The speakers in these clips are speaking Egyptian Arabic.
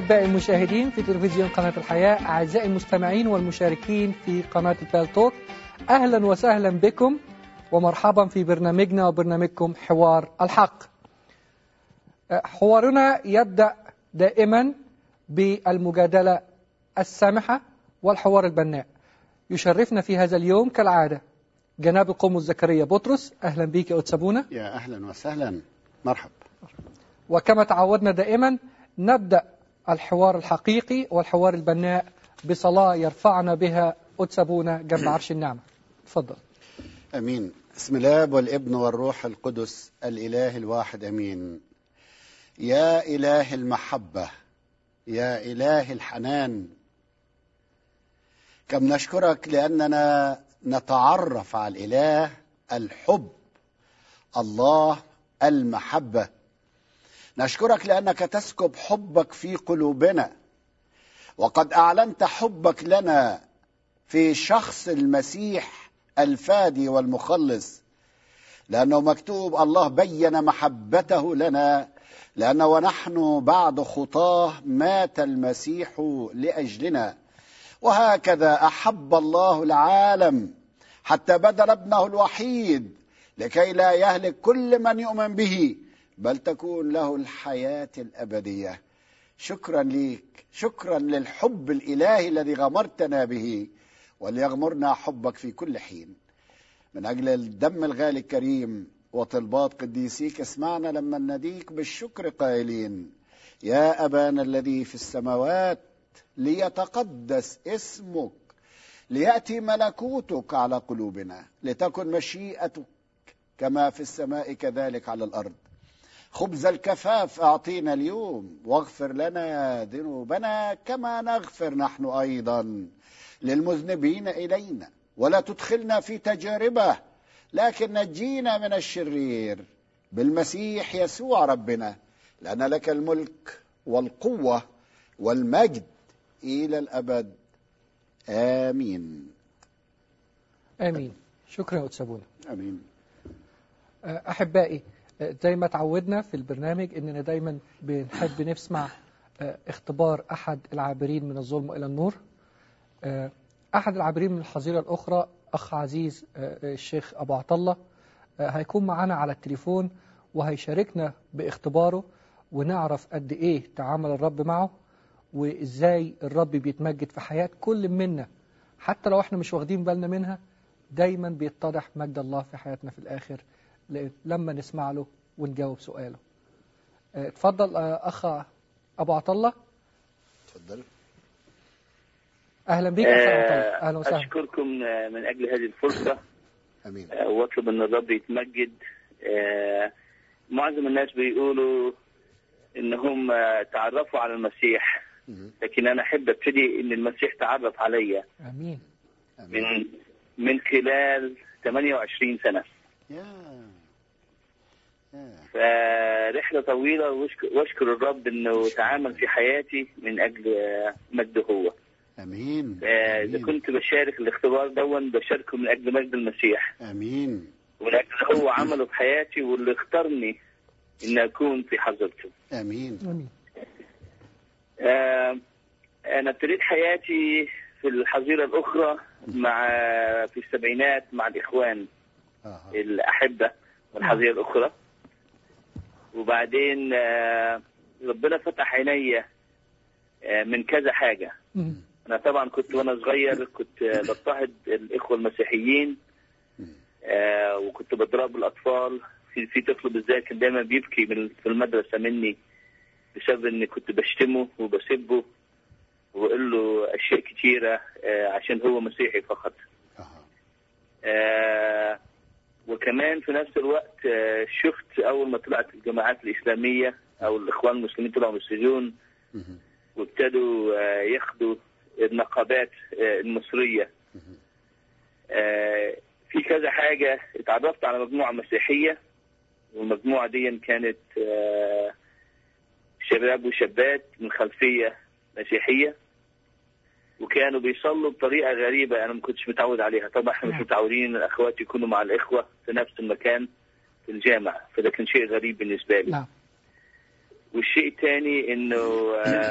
أحبائي المشاهدين في تلفزيون قناة الحياة أعزائي المستمعين والمشاركين في قناة البالتوك أهلا وسهلا بكم ومرحبا في برنامجنا وبرنامجكم حوار الحق حوارنا يبدأ دائما بالمجادلة السامحة والحوار البناء يشرفنا في هذا اليوم كالعادة جناب القمص زكريا بطرس أهلا بك يا أتسابونا يا أهلا وسهلا مرحب وكما تعودنا دائما نبدأ الحوار الحقيقي والحوار البناء بصلاة يرفعنا بها أتسابونا جنب عرش النعمة تفضل أمين بسم الله والابن والروح القدس الإله الواحد أمين يا إله المحبة يا إله الحنان كم نشكرك لأننا نتعرف على الإله الحب الله المحبة نشكرك لأنك تسكب حبك في قلوبنا وقد أعلنت حبك لنا في شخص المسيح الفادي والمخلص لأنه مكتوب الله بين محبته لنا لأنه ونحن بعد خطاه مات المسيح لأجلنا وهكذا أحب الله العالم حتى بذل ابنه الوحيد لكي لا يهلك كل من يؤمن به بل تكون له الحياة الأبدية شكرا ليك شكرا للحب الإلهي الذي غمرتنا به وليغمرنا حبك في كل حين من أجل الدم الغالي الكريم وطلبات قديسيك اسمعنا لما نديك بالشكر قائلين يا أبانا الذي في السماوات ليتقدس اسمك ليأتي ملكوتك على قلوبنا لتكن مشيئتك كما في السماء كذلك على الأرض خبز الكفاف أعطينا اليوم واغفر لنا ذنوبنا كما نغفر نحن أيضا للمذنبين إلينا ولا تدخلنا في تجاربة لكن نجينا من الشرير بالمسيح يسوع ربنا لأن لك الملك والقوة والمجد إلى الأبد آمين آمين شكرا يا أتسابونا آمين أحبائي زي ما تعودنا في البرنامج إننا دايما بنحب نسمع اختبار أحد العابرين من الظلم إلى النور أحد العابرين من الحظيرة الأخرى أخ عزيز الشيخ أبو عطلة هيكون معنا على التليفون وهيشاركنا باختباره ونعرف قد إيه تعامل الرب معه وإزاي الرب بيتمجد في حياة كل منا حتى لو احنا مش واخدين بالنا منها دايما بيتضح مجد الله في حياتنا في الآخر لما نسمع له ونجاوب سؤاله اتفضل أخ أبو عطلة تفضل أهلا بك أخ عطلة أهلا وسهلا أشكركم من أجل هذه الفرصة آمين واطلب أن الرب يتمجد معظم الناس بيقولوا ان هم تعرفوا على المسيح لكن انا احب ابتدي ان المسيح تعرف عليا امين من من خلال 28 سنه يا يا فرحله طويله واشكر, واشكر الرب انه تعامل في حياتي من اجل مجده هو امين اذا امين كنت بشارك الاختبار دون بشاركه من اجل مجد المسيح امين ومن اجل هو عمله في حياتي واللي اختارني ان اكون في حضرته امين امين آه، أنا ابتديت حياتي في الحظيرة الأخرى مع في السبعينات مع الإخوان آه. الأحبة والحظيرة الأخرى وبعدين آه، ربنا فتح عيني آه، من كذا حاجة مم. أنا طبعا كنت وأنا صغير كنت آه، بضطهد الإخوة المسيحيين آه، وكنت بضرب الأطفال في في طفل بالذات كان دايما بيبكي من في المدرسة مني بسبب اني كنت بشتمه وبسبه وبقول له اشياء كتيره آه، عشان هو مسيحي فقط آه. آه، وكمان في نفس الوقت آه، شفت اول ما طلعت الجماعات الاسلاميه او الاخوان المسلمين طلعوا من السجون مهم. وابتدوا آه، ياخدوا النقابات آه، المصريه آه، في كذا حاجه اتعرفت على مجموعه مسيحيه والمجموعه دي كانت آه، شباب وشابات من خلفيه مسيحيه وكانوا بيصلوا بطريقه غريبه انا ما كنتش متعود عليها طبعا احنا مش نعم. متعودين ان الاخوات يكونوا مع الاخوه في نفس المكان في الجامع فده كان شيء غريب بالنسبه لي نعم والشيء الثاني انه آه،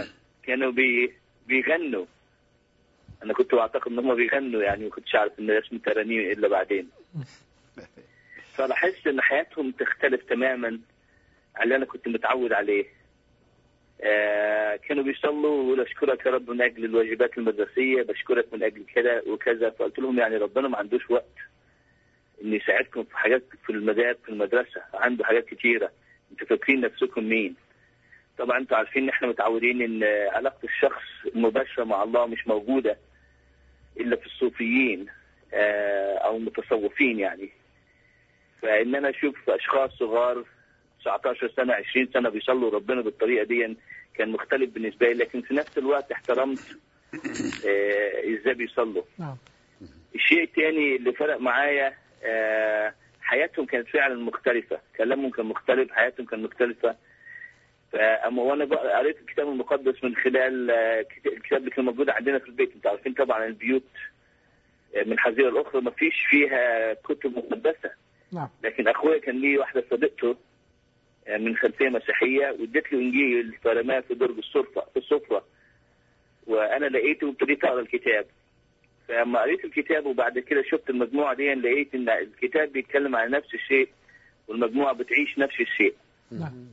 كانوا بي بيغنوا انا كنت بعتقد ان هم بيغنوا يعني ما كنتش عارف ان ده اسمه ترانيم الا بعدين فلاحظت ان حياتهم تختلف تماما عن اللي انا كنت متعود عليه آه كانوا بيصلوا ويقولوا اشكرك يا رب من اجل الواجبات المدرسيه بشكرك من اجل كذا وكذا فقلت لهم يعني ربنا ما عندوش وقت ان يساعدكم في حاجات في المدارس في المدرسه عنده حاجات كتيره انتوا فاكرين نفسكم مين طبعا انتوا عارفين ان احنا متعودين ان علاقه الشخص المباشره مع الله مش موجوده الا في الصوفيين آه، او المتصوفين يعني فان انا اشوف اشخاص صغار 19 سنه 20 سنه بيصلوا ربنا بالطريقه دي كان مختلف بالنسبه لي لكن في نفس الوقت احترمت آه، ازاي بيصلوا نعم الشيء الثاني اللي فرق معايا آه، حياتهم كانت فعلا مختلفة كلامهم كان مختلف حياتهم كان مختلفة فأما وأنا بقى قريت الكتاب المقدس من خلال آه، كت- الكتاب اللي كان موجود عندنا في البيت أنتوا عارفين طبعا البيوت آه، من حزيرة الأخرى ما فيش فيها كتب مقدسة نعم لكن أخويا كان ليه واحدة صديقته آه، من خلفية مسيحية واديت له إنجيل فرماه في درج السفرة في السفرة وأنا لقيته وابتديت أقرأ الكتاب فلما قريت الكتاب وبعد كده شفت المجموعه دي لقيت ان الكتاب بيتكلم عن نفس الشيء والمجموعه بتعيش نفس الشيء. نعم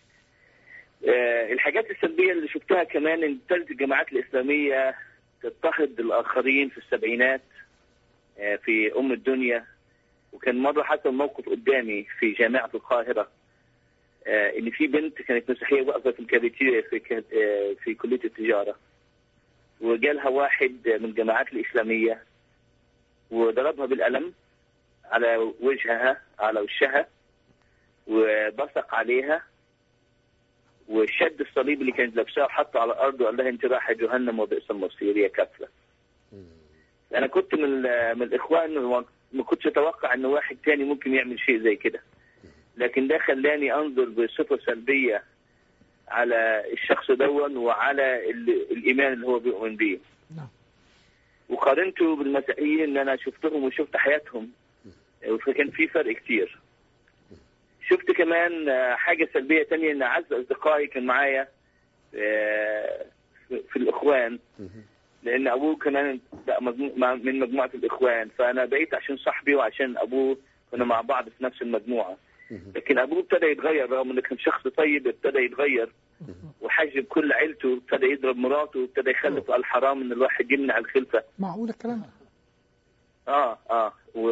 آه الحاجات السلبيه اللي شفتها كمان ان ابتدت الجماعات الاسلاميه تضطهد الاخرين في السبعينات آه في ام الدنيا وكان مره حصل موقف قدامي في جامعه القاهره آه ان في بنت كانت مسيحيه واقفه في الكافيتيريا في ك- آه في كليه التجاره وجالها واحد من الجماعات الإسلامية وضربها بالقلم على وجهها على وشها وبصق عليها وشد الصليب اللي كانت لابساه وحطه على الأرض وقال لها أنت رايحة جهنم وبئس المصير يا كافرة. أنا كنت من ال- من الإخوان ما كنتش أتوقع إن واحد تاني ممكن يعمل شيء زي كده. لكن ده خلاني أنظر بصفة سلبية على الشخص دون وعلى ال- الايمان اللي هو بيؤمن بيه نعم وقارنته بالمسيحيين ان انا شفتهم وشفت حياتهم فكان في فرق كتير شفت كمان آه، حاجه سلبيه تانية ان اعز اصدقائي كان معايا آه، في في الاخوان لان ابوه كمان بقى مجمو- مع- من مجموعه الاخوان فانا بقيت عشان صاحبي وعشان ابوه كنا مع بعض في نفس المجموعه لكن ابوه ابتدى يتغير رغم انه كان شخص طيب ابتدى يتغير وحجب كل عيلته ابتدى يضرب مراته ابتدى يخلف قال حرام ان الواحد يمنع الخلفه معقول الكلام ده اه اه و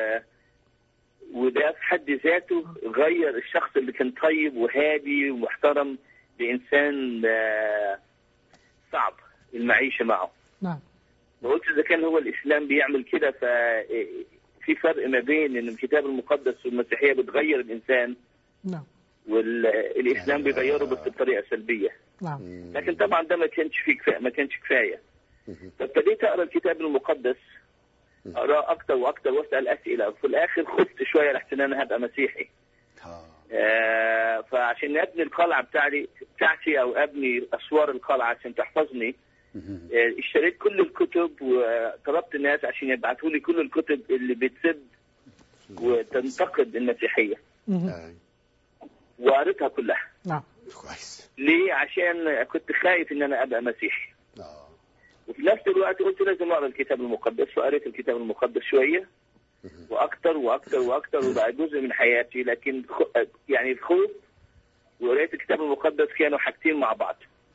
وده في حد ذاته غير الشخص اللي كان طيب وهادي ومحترم لانسان آه صعب المعيشه معه نعم وقلت اذا كان هو الاسلام بيعمل كده ف في فرق ما بين ان الكتاب المقدس والمسيحيه بتغير الانسان نعم والاسلام بيغيره بس بطريقه سلبيه نعم لكن طبعا ده ما كانش فيه كفايه ما كانش كفايه فابتديت اقرا الكتاب المقدس اقراه اكتر واكتر واسال اسئله وفي الاخر خفت شويه لحسن انا هبقى مسيحي آه. آه فعشان ابني القلعه بتاعتي بتاعتي او ابني اسوار القلعه عشان تحفظني آه اشتريت كل الكتب وطلبت الناس عشان يبعثوا لي كل الكتب اللي بتسب وتنتقد المسيحيه مهم. آه. وقريتها كلها نعم كويس ليه؟ عشان كنت خايف ان انا ابقى مسيحي آه. وفي نفس الوقت قلت لازم اقرا الكتاب المقدس فقريت الكتاب المقدس شويه واكتر واكتر واكتر وبقى جزء من حياتي لكن خ- يعني الخوف وقرايه الكتاب المقدس كانوا حاجتين مع بعض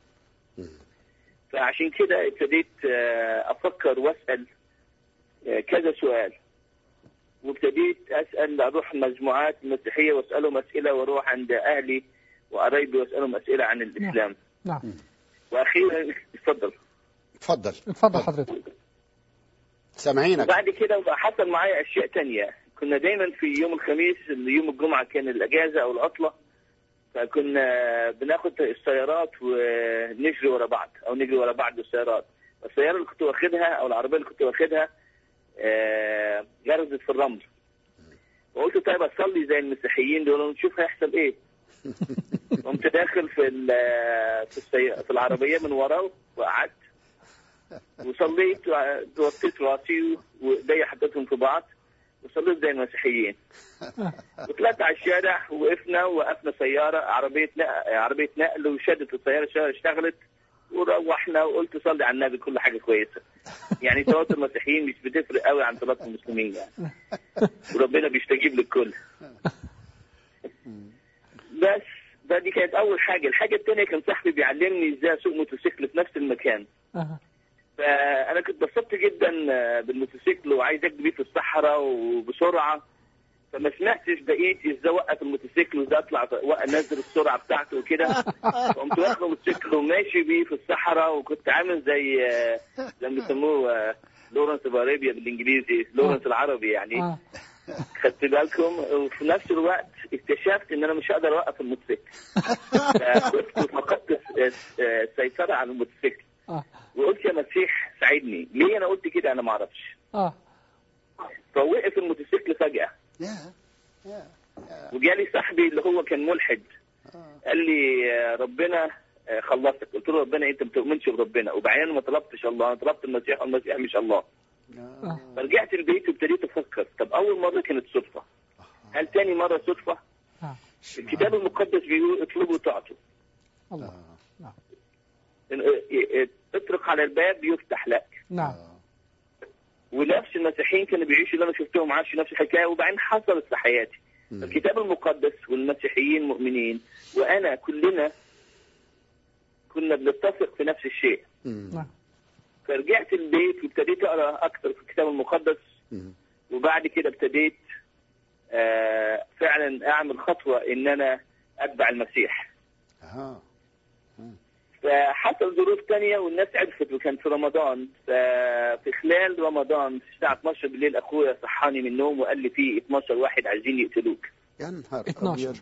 فعشان كده ابتديت آه، افكر واسال آه، كذا سؤال وابتديت اسال اروح مجموعات مسيحيه واسالهم اسئله واروح عند اهلي وقرايبي واسالهم اسئله عن الاسلام نعم واخيرا اتفضل اتفضل اتفضل حضرتك سامعينك وبعد كده بقى حصل معايا اشياء تانية كنا دايما في يوم الخميس اللي يوم الجمعه كان الاجازه او العطله فكنا بناخد السيارات ونجري ورا بعض او نجري ورا بعض بالسيارات السياره اللي كنت واخدها او العربيه اللي كنت واخدها آه، جرزت في الرمل وقلت طيب اصلي زي المسيحيين دول ونشوف هيحصل ايه قمت داخل في ال- في, السي... في العربيه من ورا وقعدت وصليت ووطيت راسي وايدي حطيتهم في بعض وصليت زي المسيحيين وطلعت على الشارع ووقفنا ووقفنا سياره عربيه نقل عربيه نقل وشدت السياره السياره اشتغلت وروحنا وقلت صلي على النبي كل حاجه كويسه يعني صلاه المسيحيين مش بتفرق قوي عن صلاه المسلمين يعني وربنا بيستجيب للكل بس ده دي كانت اول حاجه الحاجه الثانيه كان صاحبي بيعلمني ازاي اسوق موتوسيكل في نفس المكان أها. فانا كنت بسطت جدا بالموتوسيكل وعايز اجري بيه في الصحراء وبسرعه فما سمعتش بقيت ازاي اوقف الموتوسيكل وازاي اطلع وق- انزل السرعه بتاعته وكده قمت واخد الموتوسيكل وماشي بيه في الصحراء وكنت عامل زي زي ما بيسموه آه، لورنس اوف ارابيا بالانجليزي لورنس العربي يعني آه. خدت بالكم وفي نفس الوقت اكتشفت ان انا مش هقدر اوقف الموتوسيكل فكنت فقدت الس- السيطره على الموتوسيكل آه. وقلت يا مسيح ساعدني ليه انا قلت كده انا ما اعرفش آه. فوقف الموتوسيكل فجاه يا يا يا وجالي صاحبي اللي هو كان ملحد آه. قال لي آه، ربنا آه، خلصك قلت له ربنا انت ما بتؤمنش بربنا وبعدين ما طلبتش الله انا طلبت المسيح والمسيح مش الله آه. فرجعت البيت وابتديت افكر طب اول مره كانت صدفه هل تاني مره صدفه آه. الكتاب المقدس بيقول اطلبوا تعطوا الله آه. اطرق على الباب يفتح لك نعم آه. ونفس المسيحيين كانوا بيعيشوا اللي انا شفتهم عاشوا نفس الحكايه وبعدين حصلت في حياتي مم. الكتاب المقدس والمسيحيين مؤمنين وانا كلنا كنا بنتفق في نفس الشيء مم. نعم فرجعت البيت وابتديت اقرا اكثر في الكتاب المقدس مم. وبعد كده ابتديت آه فعلا اعمل خطوه ان انا اتبع المسيح آه. فحصل ظروف تانية والناس عرفت وكان في رمضان ففي خلال رمضان في الساعة 12 بالليل أخويا صحاني من النوم وقال لي في 12 واحد عايزين يقتلوك يا نهار 12. أبيض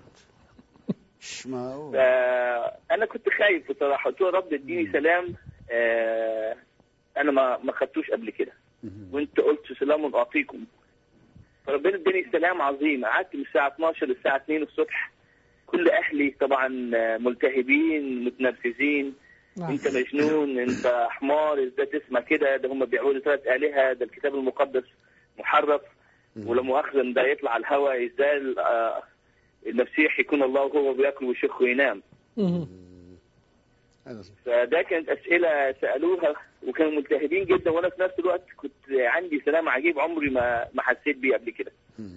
مش معقول فأنا كنت خايف بصراحة قلت له يا رب اديني سلام آه، أنا ما ما خدتوش قبل كده مم. وأنت قلت سلام أعطيكم فربنا اداني سلام عظيم قعدت من الساعة 12 للساعة 2 الصبح كل أهلي طبعا آه، ملتهبين متنرفزين نعم انت مجنون انت حمار ازاي تسمع كده ده هم بيعبدوا ثلاث الهه ده الكتاب المقدس محرف مم. ولا مؤاخذه إن ده يطلع على الهواء ازاي ال- آه، المسيح يكون الله وهو بياكل ويشخ وينام مم. هذا فده كانت اسئله سالوها وكانوا ملتهبين جدا وانا في نفس الوقت كنت عندي سلام عجيب عمري ما ما حسيت بيه قبل كده مم.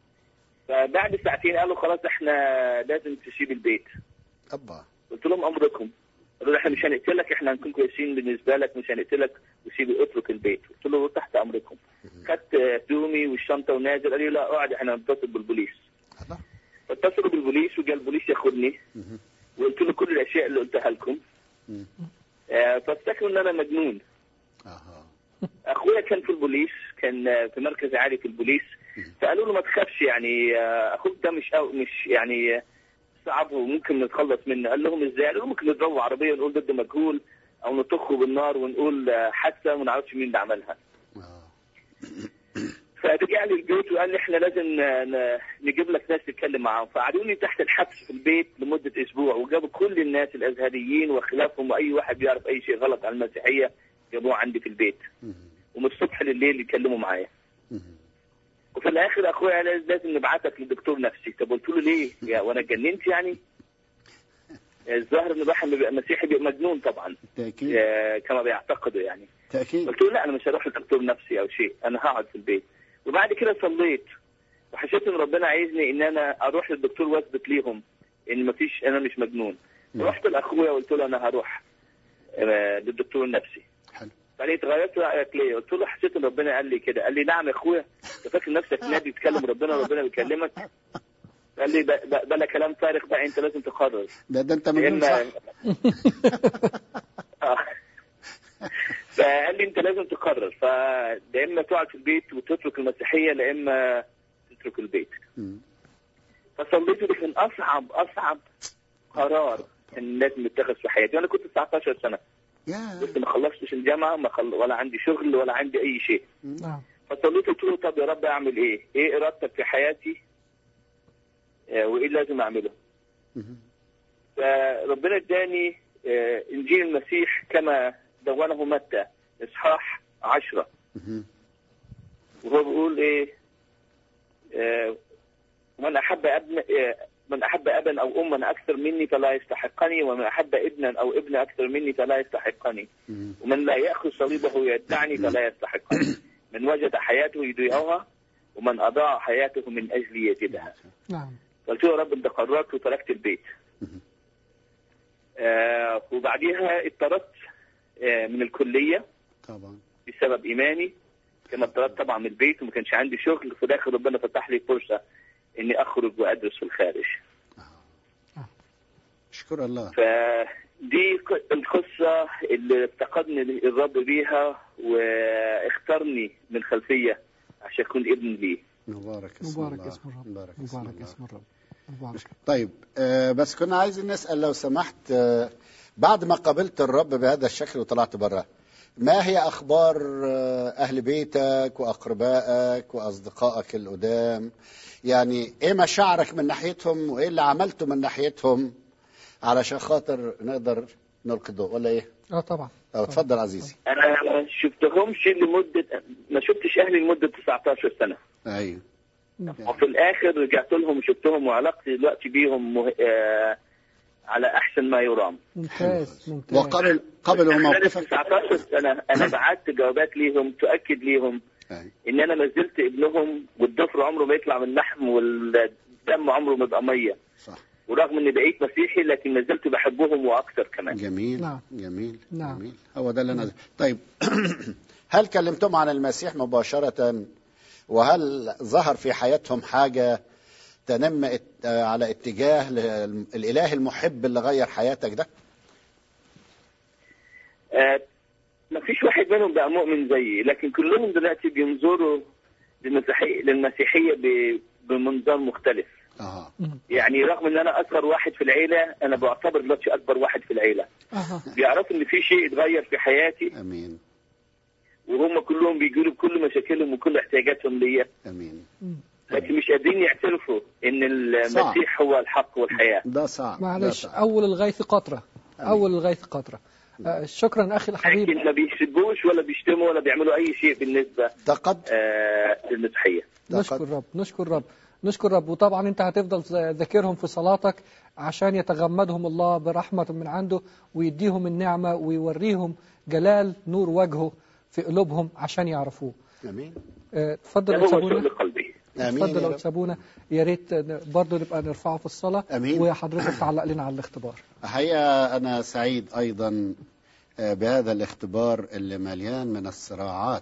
فبعد ساعتين قالوا خلاص احنا لازم تسيب البيت أبا قلت لهم امركم قالوا لي احنا مش هنقتلك احنا هنكون كويسين بالنسبه لك مش هنقتلك وسيب اترك البيت قلت له تحت امركم خدت هدومي والشنطه ونازل قال لي لا اقعد احنا هنتصل بالبوليس الله فاتصلوا بالبوليس وجا البوليس ياخدني مم. وقلت له كل الاشياء اللي قلتها لكم مم. آه، فافتكروا ان انا مجنون أها اخويا كان في البوليس كان آه، في مركز عالي في البوليس فقالوا له ما تخافش يعني آه، اخوك ده مش أو مش يعني آه، صعب وممكن نتخلص منه قال لهم ازاي؟ قالوا له ممكن نضربه عربيه ونقول ضد مجهول او نطخه بالنار ونقول آه، حادثه وما نعرفش مين اللي عملها آه. فرجع لي البيت وقال لي احنا لازم ن- ن- نجيب لك ناس تتكلم معاهم فقعدوني تحت الحبس في البيت لمده اسبوع وجابوا كل الناس الازهريين وخلافهم واي واحد بيعرف اي شيء غلط عن المسيحيه جابوه عندي في البيت مم. ومن الصبح لليل يتكلموا معايا مم. وفي الاخر اخويا قال لازم نبعتك لدكتور نفسي طب قلت له ليه يا وانا اتجننت يعني الظاهر ان الواحد بيبقى مسيحي بيبقى مجنون طبعا تأكيد آه، كما بيعتقدوا يعني تأكيد قلت له لا انا مش هروح لدكتور نفسي او شيء انا هقعد في البيت وبعد كده صليت وحسيت ان ربنا عايزني ان انا اروح للدكتور واثبت ليهم ان مفيش انا مش مجنون نعم. رحت لاخويا وقلت له انا هروح آه، للدكتور النفسي حلو بعدين اتغيرت رايك ليه؟ قلت له حسيت ان ربنا قال لي كده، قال لي نعم يا اخويا انت فاكر نفسك نادي تكلم ربنا وربنا بيكلمك؟ قال لي ب- ب- بلا كلام فارغ بقى انت لازم تقرر ده ده أنت يا مجنون اما صح آه. فقال لي انت لازم تقرر فيا اما تقعد في البيت وتترك المسيحيه لا اما تترك البيت مم. فصليت ده كان اصعب اصعب قرار كان لازم يتخذ في حياتي وانا كنت 19 سنه يا لسه ما خلصتش الجامعه ما خل... ولا عندي شغل ولا عندي اي شيء نعم فصليت قلت له طب يا رب اعمل ايه؟ ايه ارادتك في حياتي؟ آه، وايه اللي لازم اعمله؟ مم. فربنا اداني آه، انجيل المسيح كما دونه متى اصحاح عشرة مم. وهو بيقول ايه؟ آه، من احب ابن آه، من احب ابا او اما اكثر مني فلا يستحقني ومن احب ابنا او ابنا اكثر مني فلا يستحقني مم. ومن لا ياخذ صليبه يتبعني فلا يستحقني من وجد حياته يضيعها ومن اضاع حياته من اجلي يجدها نعم قلت له يا رب انت قررت وتركت البيت مهم. آه وبعديها اتطردت آه من الكليه طبعا بسبب ايماني كما اتطردت طبعا من البيت وما كانش عندي شغل في الاخر ربنا فتح لي فرصه اني اخرج وادرس في الخارج اشكر الله فدي ق- القصه اللي افتقدني الرب بيها واختارني من خلفيه عشان اكون ابن ليه مبارك اسم مبارك الله اسم الرب مبارك اسم مبارك الله. اسم الرب مبارك طيب آه بس كنا عايزين نسأل لو سمحت آه بعد ما قابلت الرب بهذا الشكل وطلعت برا ما هي أخبار آه أهل بيتك وأقربائك وأصدقائك القدام يعني إيه مشاعرك من ناحيتهم وإيه اللي عملته من ناحيتهم علشان خاطر نقدر نلقي الضوء ولا إيه؟ اه طبعا أو اتفضل عزيزي انا ما شفتهمش لمده ما شفتش اهلي لمده 19 سنه أيوه وفي الاخر رجعت لهم وشفتهم وعلاقتي دلوقتي بيهم مه... آه على احسن ما يرام ممتاز ممتاز وقبل قبلوا خلال موقفك 19 سنه انا بعت جوابات ليهم تؤكد ليهم أيوه. ان انا ما زلت ابنهم والضفر عمره ما يطلع من لحم والدم عمره ما يبقى ميه صح ورغم اني بقيت مسيحي لكن ما زلت بحبهم واكثر كمان جميل نعم. جميل نعم. جميل هو ده اللي انا طيب هل كلمتم عن المسيح مباشرة وهل ظهر في حياتهم حاجة تنم ات- آه، على اتجاه ل- الإله المحب اللي غير حياتك ده؟ آه ما فيش واحد منهم بقى مؤمن زيي لكن كلهم دلوقتي بينظروا للمسيحية, للمسيحية ب- بمنظار مختلف اه مم. يعني رغم ان انا اصغر واحد في العيله انا بعتبر دلوقتي اكبر واحد في العيله اها بيعرفوا ان في شيء اتغير في حياتي امين وهم كلهم بيجوا بكل مشاكلهم وكل احتياجاتهم ليا امين مم. لكن مش قادرين يعترفوا ان المسيح هو الحق والحياه ده صعب ده معلش صعب. اول الغيث قطره أمين. اول الغيث قطره آه شكرا اخي الحبيب لكن ما بيسبوش ولا بيشتموا ولا بيعملوا اي شيء بالنسبه ده قد آه للمسيحيه ده نشكر قد رب نشكر رب نشكر رب وطبعا انت هتفضل ذاكرهم في صلاتك عشان يتغمدهم الله برحمة من عنده ويديهم النعمة ويوريهم جلال نور وجهه في قلوبهم عشان يعرفوه امين آه، ده اتفضل يا هو سابونا شغل قلبي امين اتفضل يا يا رب. سابونا يا ريت برضه نبقى نرفعه في الصلاة أمين. وحضرتك تعلق لنا على الاختبار الحقيقة أنا سعيد أيضا آه، بهذا الاختبار اللي مليان من الصراعات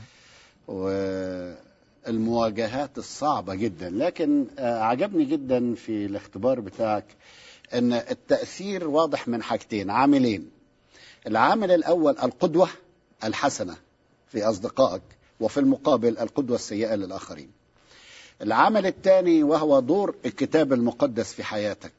والمواجهات الصعبة جدا لكن آه، عجبني جدا في الاختبار بتاعك أن التأثير واضح من حاجتين عاملين العامل الأول القدوة الحسنة في أصدقائك وفي المقابل القدوة السيئة للآخرين العمل الثاني وهو دور الكتاب المقدس في حياتك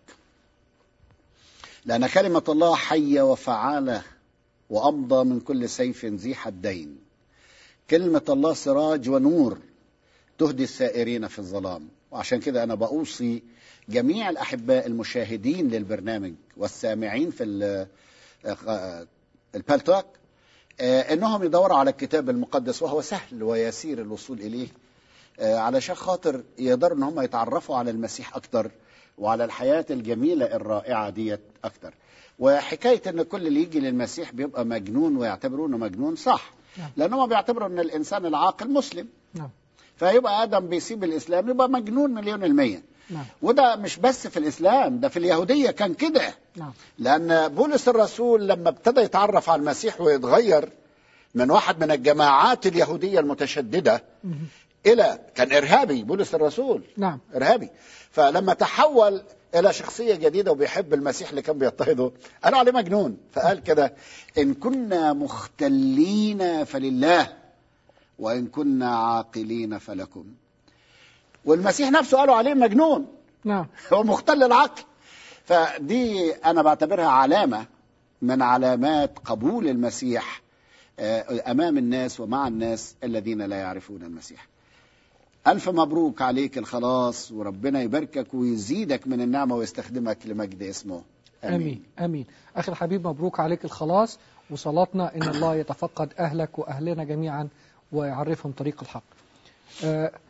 لأن كلمة الله حية وفعالة وأمضى من كل سيف ذي حدين كلمة الله سراج ونور تهدي السائرين في الظلام وعشان كده أنا بأوصي جميع الأحباء المشاهدين للبرنامج والسامعين في ال- آه، البالتوك آه، انهم يدوروا على الكتاب المقدس وهو سهل ويسير الوصول اليه آه، علشان خاطر يقدروا ان هم يتعرفوا على المسيح اكتر وعلى الحياه الجميله الرائعه ديت اكتر وحكايه ان كل اللي يجي للمسيح بيبقى مجنون ويعتبرونه مجنون صح نعم. لان هم بيعتبروا ان الانسان العاقل مسلم نعم فيبقى ادم بيسيب الاسلام يبقى مجنون مليون الميه نعم وده مش بس في الاسلام ده في اليهوديه كان كده نعم لأن بولس الرسول لما ابتدى يتعرف على المسيح ويتغير من واحد من الجماعات اليهودية المتشددة مهم. إلى كان إرهابي بولس الرسول نعم إرهابي فلما تحول إلى شخصية جديدة وبيحب المسيح اللي كان بيضطهده قالوا عليه مجنون فقال كده إن كنا مختلين فلله وإن كنا عاقلين فلكم والمسيح نفسه قالوا عليه مجنون نعم هو مختل العقل فدي انا بعتبرها علامه من علامات قبول المسيح آه، امام الناس ومع الناس الذين لا يعرفون المسيح الف مبروك عليك الخلاص وربنا يباركك ويزيدك من النعمه ويستخدمك لمجد اسمه امين امين اخي الحبيب مبروك عليك الخلاص وصلاتنا ان الله يتفقد اهلك واهلنا جميعا ويعرفهم طريق الحق آه،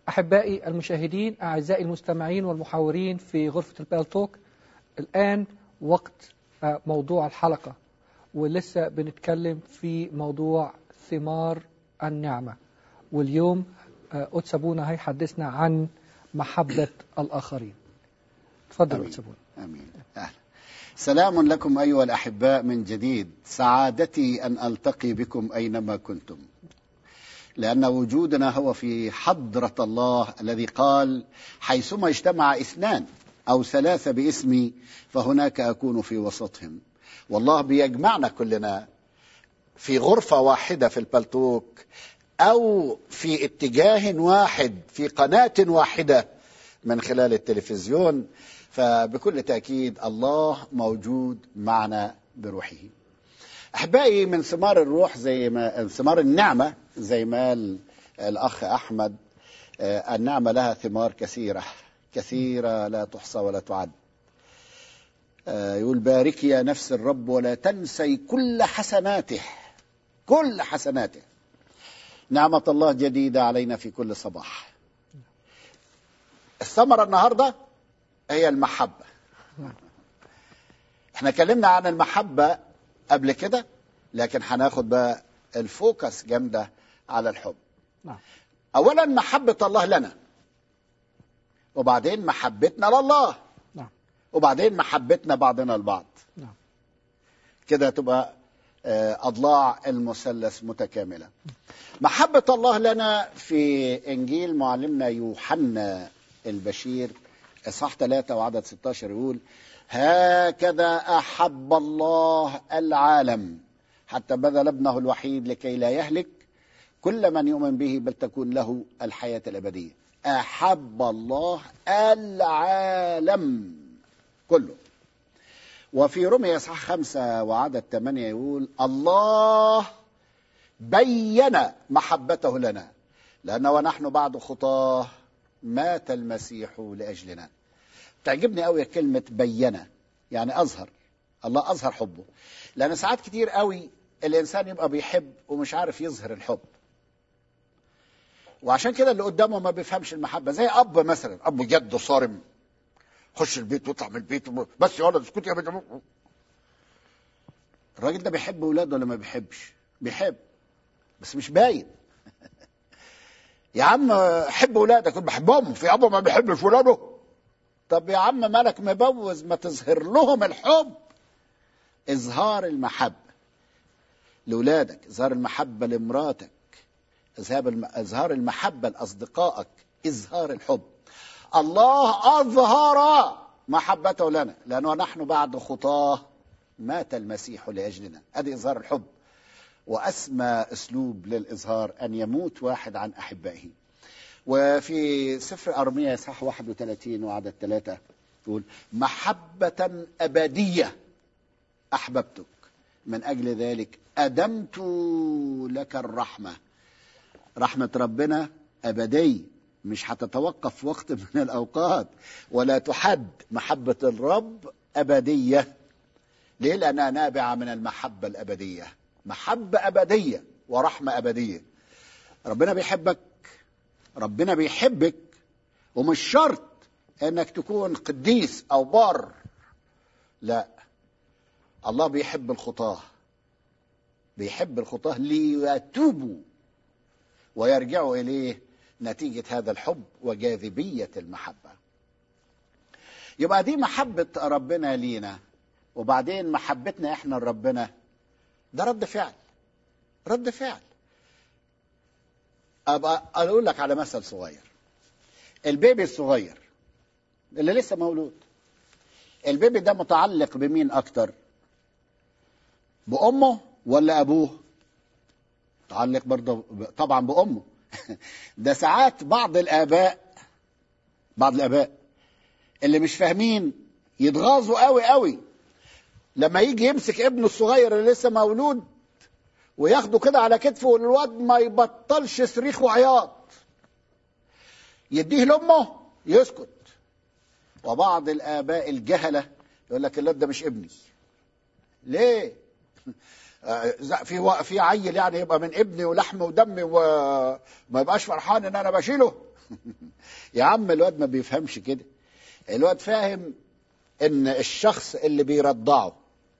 أحبائي المشاهدين أعزائي المستمعين والمحاورين في غرفة البالتوك الآن وقت آه، موضوع الحلقة ولسه بنتكلم في موضوع ثمار النعمة واليوم آه، قدس أبونا هيحدثنا عن محبة الآخرين تفضل آمين. قدس أبونا امين أهلا. سلام لكم ايها الاحباء من جديد سعادتي ان التقي بكم اينما كنتم لان وجودنا هو في حضره الله الذي قال حيثما اجتمع اثنان او ثلاثه باسمي فهناك اكون في وسطهم والله بيجمعنا كلنا في غرفه واحده في البلتوك او في اتجاه واحد في قناه واحده من خلال التلفزيون فبكل تأكيد الله موجود معنا بروحه أحبائي من ثمار الروح زي ما ثمار النعمة زي ما قال الأخ أحمد آه، النعمة لها ثمار كثيرة كثيرة لا تحصى ولا تعد آه، يقول باركي يا نفس الرب ولا تنسي كل حسناته كل حسناته نعمة الله جديدة علينا في كل صباح الثمرة النهاردة هي المحبة احنا اتكلمنا عن المحبة قبل كده لكن هناخد بقى الفوكس جامدة على الحب نعم اولا محبة الله لنا وبعدين محبتنا لله نعم وبعدين محبتنا بعضنا البعض نعم كده تبقى آه، اضلاع المثلث متكامله محبه الله لنا في انجيل معلمنا يوحنا البشير اصحاح 3 وعدد 16 يقول هكذا احب الله العالم حتى بذل ابنه الوحيد لكي لا يهلك كل من يؤمن به بل تكون له الحياه الابديه احب الله العالم كله وفي رمي اصحاح خمسة وعدد ثمانية يقول الله بين محبته لنا لأنه ونحن بعد خطاه مات المسيح لأجلنا تعجبني قوي كلمة بين يعني أظهر الله أظهر حبه لأن ساعات كتير قوي الإنسان يبقى بيحب ومش عارف يظهر الحب وعشان كده اللي قدامه ما بيفهمش المحبة زي أب مثلا أب جد صارم خش البيت واطلع من البيت بس يا ولد اسكت يا بنت الراجل ده بيحب ولاده ولا ما بيحبش بيحب بس مش باين يا عم حب ولادك بحبهم في ابو ما بيحبش ولاده طب يا عم مالك مبوز ما تظهر لهم الحب اظهار المحبه لاولادك اظهار المحبه لمراتك اظهار الم- اظهار المحبه لاصدقائك اظهار الحب الله أظهر محبته لنا لأنه نحن بعد خطاه مات المسيح لأجلنا هذه إظهار الحب وأسمى أسلوب للإظهار أن يموت واحد عن أحبائه وفي سفر أرميا إصحاح 31 وعدد ثلاثة يقول محبة أبدية أحببتك من أجل ذلك أدمت لك الرحمة رحمة ربنا أبدية مش هتتوقف في وقت من الأوقات ولا تحد محبة الرب أبدية ليه لأنها نابعة من المحبة الأبدية محبة أبدية ورحمة أبدية ربنا بيحبك ربنا بيحبك ومش شرط انك تكون قديس او بار لا الله بيحب الخطاه بيحب الخطاه ليتوبوا ويرجعوا اليه نتيجه هذا الحب وجاذبيه المحبه يبقى دي محبه ربنا لينا وبعدين محبتنا احنا لربنا ده رد فعل رد فعل ابقى اقول لك على مثل صغير البيبي الصغير اللي لسه مولود البيبي ده متعلق بمين اكتر بامه ولا ابوه متعلق برضه طبعا بامه ده ساعات بعض الاباء بعض الاباء اللي مش فاهمين يتغاظوا قوي قوي لما يجي يمسك ابنه الصغير اللي لسه مولود وياخده كده على كتفه والواد ما يبطلش صريخ وعياط يديه لامه يسكت وبعض الاباء الجهله يقول لك الواد ده مش ابني ليه آه، ز- في و- في عيل يعني يبقى من ابني ولحم ودمي وما يبقاش فرحان ان انا بشيله يا عم الواد ما بيفهمش كده الواد فاهم ان الشخص اللي بيرضعه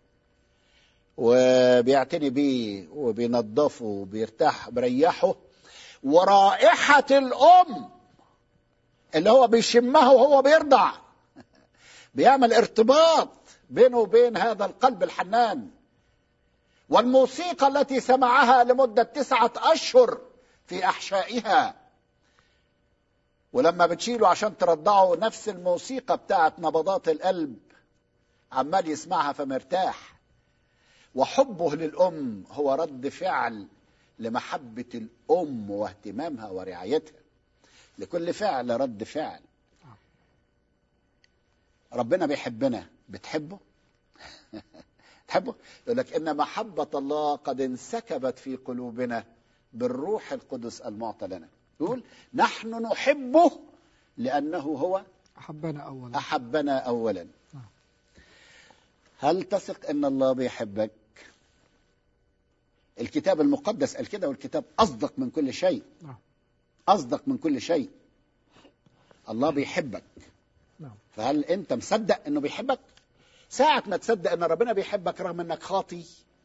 وبيعتني بيه وبينظفه وبيرتاح بريحه ورائحة الأم اللي هو بيشمها وهو بيرضع بيعمل ارتباط بينه وبين هذا القلب الحنان والموسيقى التي سمعها لمدة تسعة أشهر في أحشائها ولما بتشيله عشان ترضعه نفس الموسيقى بتاعت نبضات القلب عمال يسمعها فمرتاح وحبه للأم هو رد فعل لمحبة الأم واهتمامها ورعايتها لكل فعل رد فعل ربنا بيحبنا بتحبه تحبه يقول لك إن محبة الله قد انسكبت في قلوبنا بالروح القدس المعطى لنا يقول نحن نحبه لأنه هو أحبنا أولا أحبنا أولا نعم. هل تثق أن الله بيحبك الكتاب المقدس قال كده والكتاب أصدق من كل شيء نعم. أصدق من كل شيء الله بيحبك نعم. فهل أنت مصدق أنه بيحبك ساعة ما تصدق أن ربنا بيحبك رغم أنك خاطي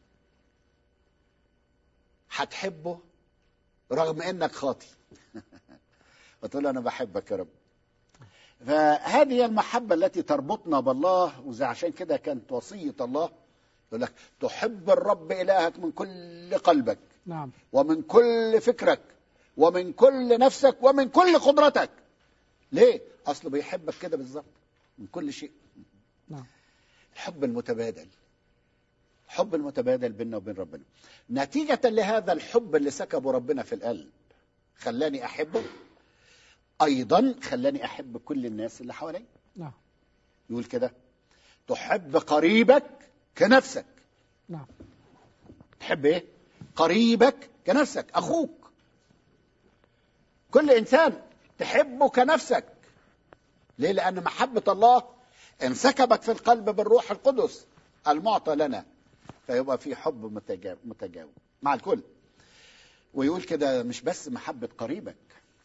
هتحبه رغم أنك خاطي وتقول له أنا بحبك يا رب فهذه هي المحبة التي تربطنا بالله وزي عشان كده كانت وصية الله يقول لك تحب الرب إلهك من كل قلبك نعم ومن كل فكرك ومن كل نفسك ومن كل قدرتك ليه؟ أصله بيحبك كده بالظبط من كل شيء نعم الحب المتبادل الحب المتبادل بيننا وبين ربنا نتيجة لهذا الحب اللي سكبه ربنا في القلب خلاني أحبه أيضا خلاني أحب كل الناس اللي حواليا نعم يقول كده تحب قريبك كنفسك نعم تحب ايه قريبك كنفسك اخوك كل انسان تحبه كنفسك ليه لان محبه الله انسكبت في القلب بالروح القدس المعطى لنا فيبقى في حب متجاوب, متجاوب مع الكل ويقول كده مش بس محبه قريبك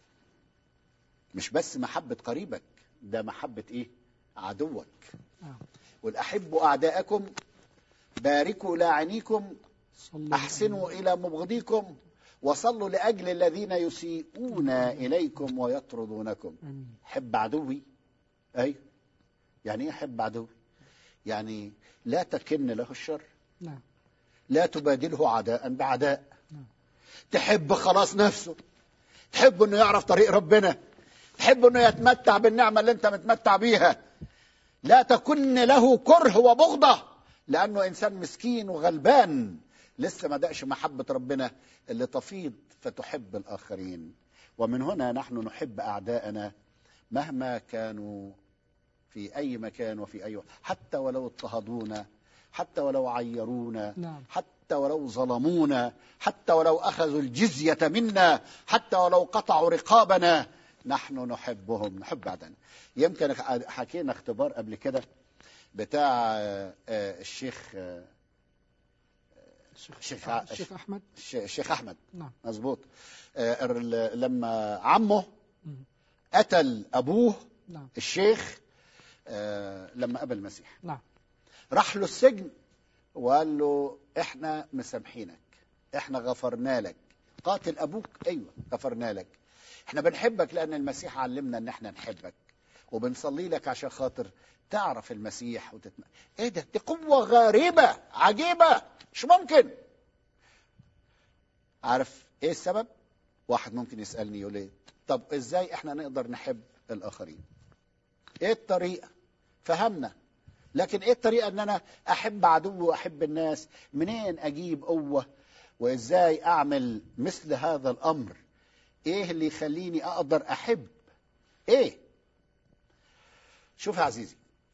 مش بس محبه قريبك ده محبه ايه عدوك نعم والاحبوا اعداءكم باركوا لاعنيكم صلوا احسنوا الى مبغضيكم وصلوا لاجل الذين يسيئون اليكم ويطردونكم آمين حب عدوي اي يعني ايه حب عدوي يعني لا تكن له الشر نعم لا تبادله عداء بعداء نعم. تحب خلاص نفسه تحب انه يعرف طريق ربنا تحب انه يتمتع بالنعمه اللي انت متمتع بيها لا تكن له كره وبغضه لانه انسان مسكين وغلبان لسه ما دقش محبه ربنا اللي تفيض فتحب الاخرين ومن هنا نحن نحب اعداءنا مهما كانوا في اي مكان وفي اي وقت حتى ولو اضطهدونا حتى ولو عيرونا نعم حتى ولو ظلمونا حتى ولو اخذوا الجزيه منا حتى ولو قطعوا رقابنا نحن نحبهم نحب بعدنا يمكن حكينا اختبار قبل كده بتاع آه، آه، الشيخ آه، الشيخ الشيخ الشيخ أحمد الش- الشيخ احمد نعم مظبوط آه، ال- لما عمه مم. قتل ابوه نعم الشيخ آه، لما قبل المسيح نعم راح له السجن وقال له احنا مسامحينك احنا غفرنا لك قاتل ابوك ايوه غفرنا لك احنا بنحبك لان المسيح علمنا ان احنا نحبك وبنصلي لك عشان خاطر تعرف المسيح وتتم... ايه ده دي قوه غريبه عجيبه مش ممكن عارف ايه السبب واحد ممكن يسالني يقول لي طب ازاي احنا نقدر نحب الاخرين ايه الطريقه فهمنا لكن ايه الطريقه ان انا احب عدوي واحب الناس منين اجيب قوه وازاي اعمل مثل هذا الامر ايه اللي يخليني اقدر احب ايه شوف يا عزيزي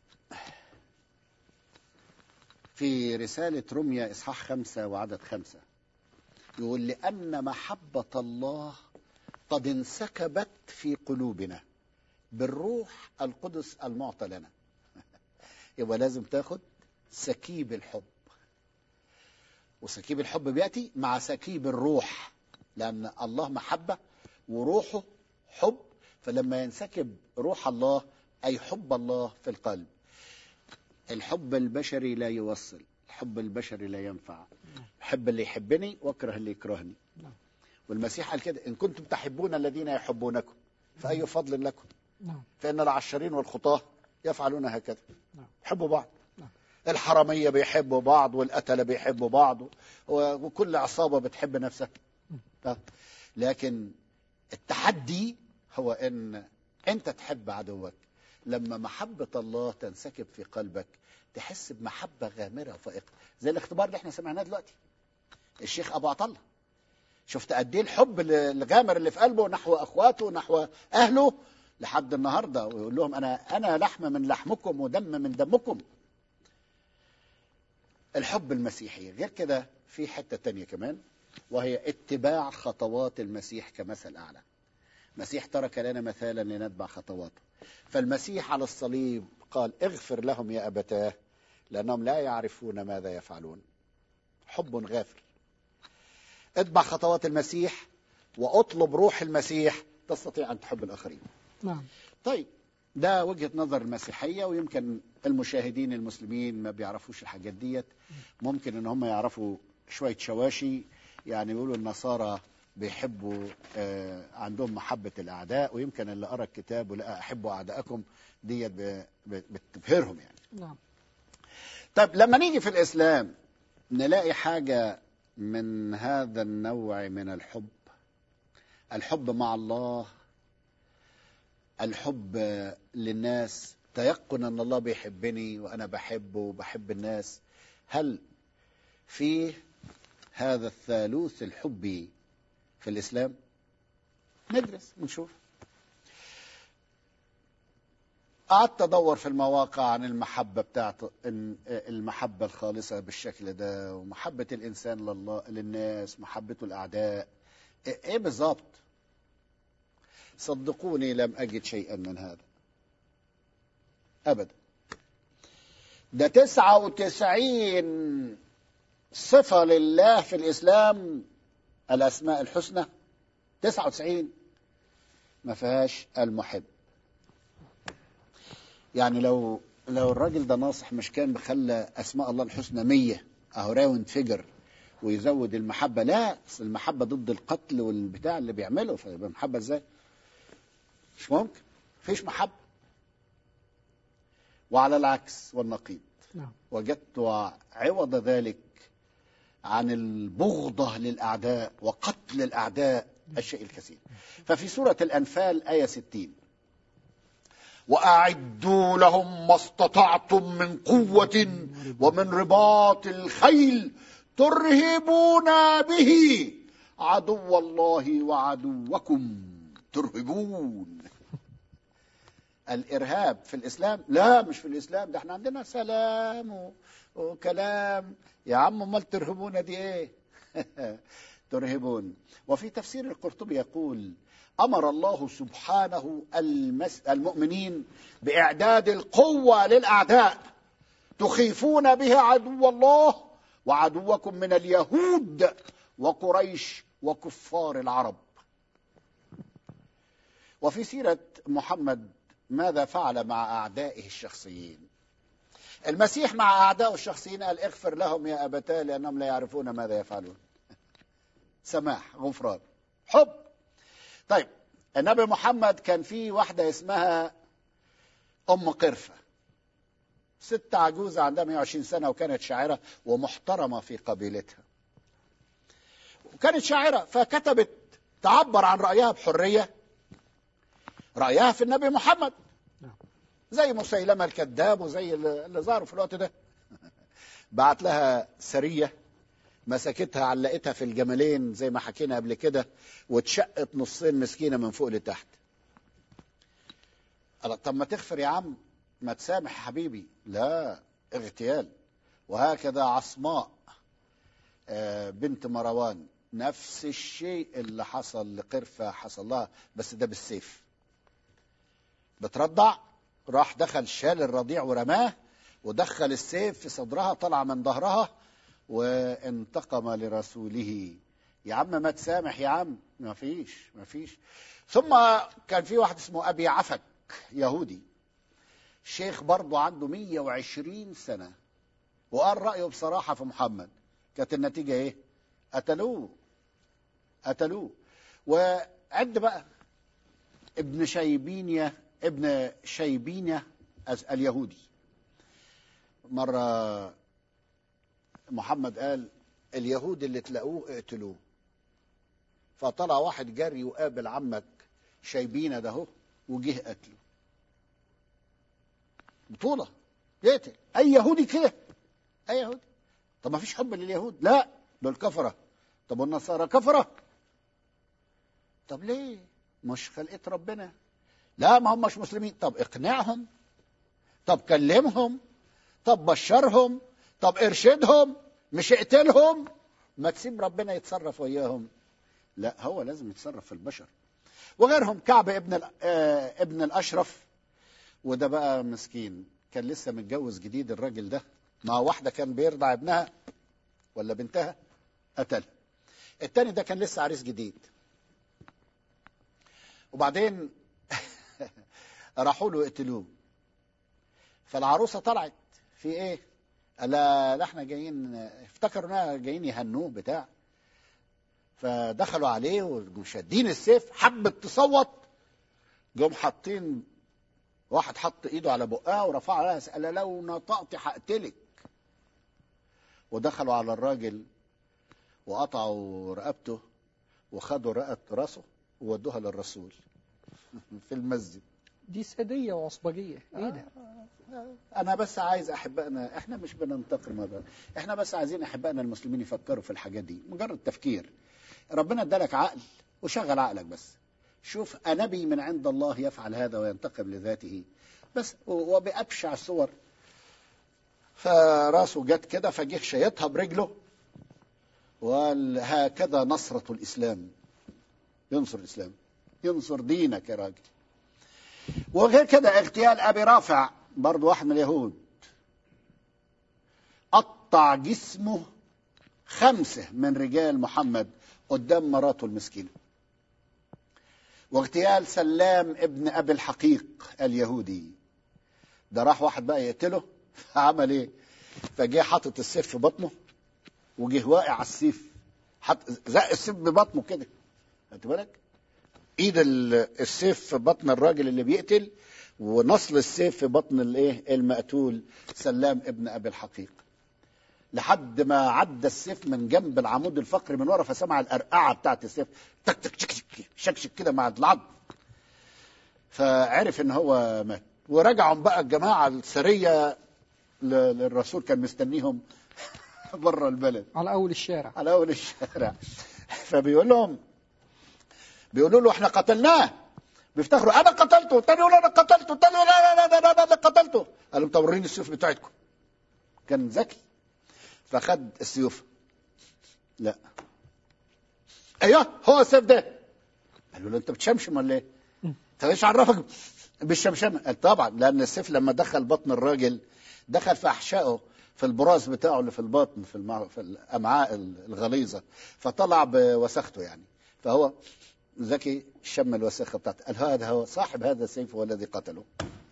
في رسالة رمية إصحاح خمسة وعدد خمسة يقول لأن محبة الله قد انسكبت في قلوبنا بالروح القدس المعطى لنا يبقى لازم تاخد سكيب الحب وسكيب الحب بيأتي مع سكيب الروح لأن الله محبة وروحه حب فلما ينسكب روح الله أي حب الله في القلب الحب البشري لا يوصل الحب البشري لا ينفع أحب اللي يحبني واكره اللي يكرهني نعم. والمسيح قال كده إن كنتم تحبون الذين يحبونكم فأي فضل لكم نعم فإن العشرين والخطاة يفعلون هكذا نعم. يحبوا بعض نعم. الحرامية بيحبوا بعض والقتلة بيحبوا بعض و- وكل عصابة بتحب نفسها ف- لكن التحدي هو ان انت تحب عدوك لما محبة الله تنسكب في قلبك تحس بمحبة غامرة وفائقة زي الاختبار اللي احنا سمعناه دلوقتي الشيخ ابو عطله شفت قد ايه الحب الغامر اللي في قلبه نحو اخواته نحو اهله لحد النهارده ويقول لهم انا انا لحم من لحمكم ودم من دمكم الحب المسيحي غير كده في حته تانية كمان وهي اتباع خطوات المسيح كمثل اعلى المسيح ترك لنا مثالا لنتبع خطواته فالمسيح على الصليب قال اغفر لهم يا ابتاه لانهم لا يعرفون ماذا يفعلون حب غافر اتبع خطوات المسيح واطلب روح المسيح تستطيع ان تحب الاخرين نعم طيب ده وجهة نظر المسيحية ويمكن المشاهدين المسلمين ما بيعرفوش الحاجات ديت ممكن ان هم يعرفوا شوية شواشي يعني يقولوا النصارى بيحبوا آه، عندهم محبة الأعداء ويمكن اللي قرأ الكتاب ولقى أحبوا أعداءكم ديت ب- ب- بتبهرهم يعني نعم طيب لما نيجي في الإسلام نلاقي حاجة من هذا النوع من الحب الحب مع الله الحب للناس تيقن أن الله بيحبني وأنا بحبه وبحب الناس هل في هذا الثالوث الحبي في الإسلام ندرس ونشوف قعدت ادور في المواقع عن المحبه بتاعت إن- المحبه الخالصه بالشكل ده ومحبه الانسان لله للناس محبته الاعداء ايه إيه بالظبط صدقوني لم اجد شيئا من هذا ابدا ده تسعة وتسعين صفة لله في الإسلام الأسماء الحسنى تسعة وتسعين ما فيهاش المحب يعني لو لو الراجل ده ناصح مش كان بخلى اسماء الله الحسنى مية اهو راوند فيجر ويزود المحبه لا أصل المحبه ضد القتل والبتاع اللي بيعمله فيبقى محبه ازاي؟ مش ممكن مفيش محبه وعلى العكس والنقيض نعم وجدت عوض ذلك عن البغضة للأعداء وقتل الأعداء الشيء الكثير ففي سورة الأنفال آية 60 وأعدوا لهم ما استطعتم من قوة ومن رباط الخيل ترهبون به عدو الله وعدوكم ترهبون الإرهاب في الإسلام لا مش في الإسلام ده احنا عندنا سلام و... وكلام يا عم امال ترهبون دي ايه ترهبون وفي تفسير القرطبي يقول امر الله سبحانه المس... المؤمنين باعداد القوه للاعداء تخيفون بها عدو الله وعدوكم من اليهود وقريش وكفار العرب وفي سيره محمد ماذا فعل مع اعدائه الشخصيين المسيح مع اعدائه الشخصيين قال اغفر لهم يا ابتاه لانهم لا يعرفون ماذا يفعلون سماح غفران حب طيب النبي محمد كان في واحدة اسمها أم قرفة ست عجوزة عندها 120 سنة وكانت شاعرة ومحترمة في قبيلتها وكانت شاعرة فكتبت تعبر عن رأيها بحرية رأيها في النبي محمد نعم. زي مسيلمة الكذاب وزي اللي اللي ظهروا في الوقت ده بعت لها سرية مسكتها علقتها في الجملين زي ما حكينا قبل كده واتشقت نصين مسكينه من فوق لتحت قال طب ما تغفر يا عم ما تسامح يا حبيبي لا اغتيال وهكذا عصماء آه، بنت مروان نفس الشيء اللي حصل لقرفة حصل لها بس ده بالسيف بترضع راح دخل شال الرضيع ورماه ودخل السيف في صدرها طلع من ظهرها وانتقم لرسوله يا عم ما تسامح يا عم ما فيش ما فيش ثم كان في واحد اسمه أبي عفك يهودي شيخ برضه عنده 120 سنة وقال رأيه بصراحة في محمد كانت النتيجة ايه قتلوه قتلوه وعد بقى ابن شيبينيا ابن شيبينيا اليهودي مرة محمد قال اليهود اللي تلاقوه اقتلوه فطلع واحد جري وقابل عمك شايبينه ده اهو وجه قتله بطولة يقتل أي يهودي كده أي يهودي طب ما فيش حب لليهود لا دول كفرة طب والنصارى كفرة طب ليه مش خلقة ربنا لا ما هم مش مسلمين طب اقنعهم طب كلمهم طب بشرهم طب ارشدهم مش اقتلهم ما تسيب ربنا يتصرف وياهم لا هو لازم يتصرف في البشر وغيرهم كعب ابن آه ابن الاشرف وده بقى مسكين كان لسه متجوز جديد الراجل ده مع واحده كان بيرضع ابنها ولا بنتها قتلها التاني ده كان لسه عريس جديد وبعدين راحوا له يقتلوه فالعروسه طلعت في ايه قال لا, لا احنا جايين افتكروا انها جايين يهنوه بتاع فدخلوا عليه وشادين السيف حبت تصوت جم حاطين واحد حط ايده على بقها ورفع لها قال لو نطقت هقتلك ودخلوا على الراجل وقطعوا رقبته وخدوا رقبة راسه وودوها للرسول في المسجد دي سادية وعصبجية ايه ده انا بس عايز احبائنا احنا مش بننتقم هذا احنا بس عايزين احبائنا المسلمين يفكروا في الحاجات دي مجرد تفكير ربنا ادالك عقل وشغل عقلك بس شوف نبي من عند الله يفعل هذا وينتقم لذاته بس وبأبشع الصور فراسه جت كده فجه شيطها برجله وقال هكذا نصرة الإسلام ينصر الإسلام ينصر دينك يا راجل وغير كده اغتيال أبي رافع برضه واحد من اليهود قطع جسمه خمسة من رجال محمد قدام مراته المسكينة واغتيال سلام ابن أبي الحقيق اليهودي ده راح واحد بقى يقتله عمل ايه فجه حاطط السيف في بطنه وجه واقع على السيف حط زق السيف ببطنه كده خدت بالك ايد السيف في بطن الراجل اللي بيقتل ونصل السيف في بطن الايه المقتول سلام ابن ابي الحقيق لحد ما عدى السيف من جنب العمود الفقري من ورا فسمع القرقعه بتاعت السيف تك تك تك تك شكشك كده مع العظم فعرف ان هو مات ورجعوا بقى الجماعه السريه للرسول كان مستنيهم بره البلد على اول الشارع على اول الشارع فبيقول لهم بيقولوا له احنا قتلناه بيفتخروا انا قتلته الثاني يقول انا قتلته الثاني يقول لا لا لا لا لا, لا قتلته قال لهم طب وريني السيوف بتاعتكم كان ذكي فخد السيوف لا ايوه هو السيف ده قالوا له انت بتشمشم ولا ايه؟ انت ايش عرفك بالشمشمه؟ قال طبعا لان السيف لما دخل بطن الراجل دخل في احشائه في البراز بتاعه اللي في البطن في, المع... في الامعاء الغليظه فطلع بوسخته يعني فهو ذكي شم الوساخه بتاعته قال هذا هو صاحب هذا السيف هو الذي قتله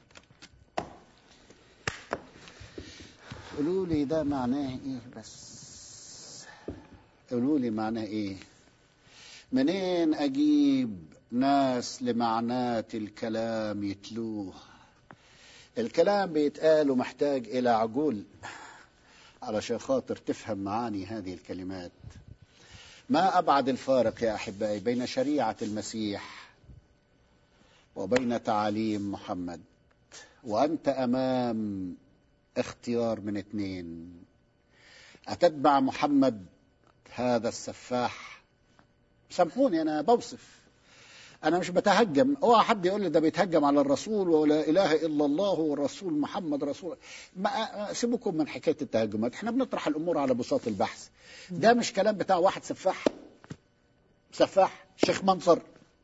قولوا لي ده معناه ايه بس قولوا لي معناه ايه منين اجيب ناس لمعنات الكلام يتلوه الكلام بيتقال ومحتاج الى عقول علشان خاطر تفهم معاني هذه الكلمات ما ابعد الفارق يا احبائي بين شريعه المسيح وبين تعاليم محمد وانت امام اختيار من اثنين أتتبع محمد هذا السفاح سامحوني أنا بوصف أنا مش بتهجم اوعى حد يقول لي ده بيتهجم على الرسول ولا إله إلا الله والرسول محمد رسول ما سيبكم من حكاية التهجمات احنا بنطرح الأمور على بساط البحث ده مش كلام بتاع واحد سفاح سفاح شيخ منصر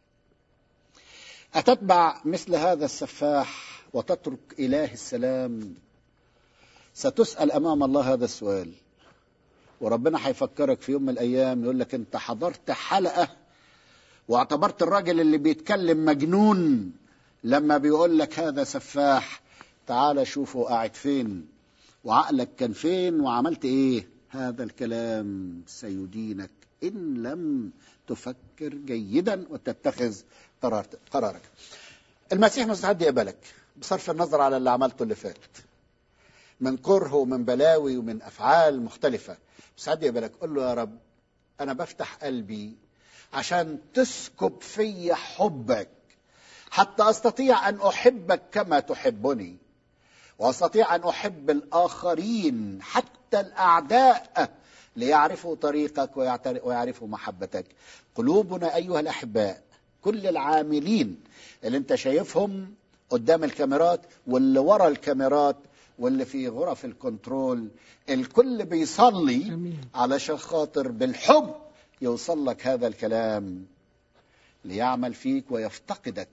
أتتبع مثل هذا السفاح وتترك إله السلام ستسأل أمام الله هذا السؤال وربنا هيفكرك في يوم من الايام يقول لك انت حضرت حلقه واعتبرت الراجل اللي بيتكلم مجنون لما بيقول لك هذا سفاح تعال شوفه قاعد فين وعقلك كان فين وعملت ايه هذا الكلام سيدينك ان لم تفكر جيدا وتتخذ قرار قرارك المسيح مستعد يقبلك بصرف النظر على اللي عملته اللي فات من كره ومن بلاوي ومن افعال مختلفه مستعد يقبلك قول له يا رب انا بفتح قلبي عشان تسكب في حبك حتى استطيع ان احبك كما تحبني واستطيع ان احب الاخرين حتى الاعداء ليعرفوا طريقك ويعتر- ويعرفوا محبتك قلوبنا ايها الاحباء كل العاملين اللي انت شايفهم قدام الكاميرات واللي ورا الكاميرات واللي في غرف الكنترول الكل بيصلي آمين. علشان خاطر بالحب يوصل لك هذا الكلام ليعمل فيك ويفتقدك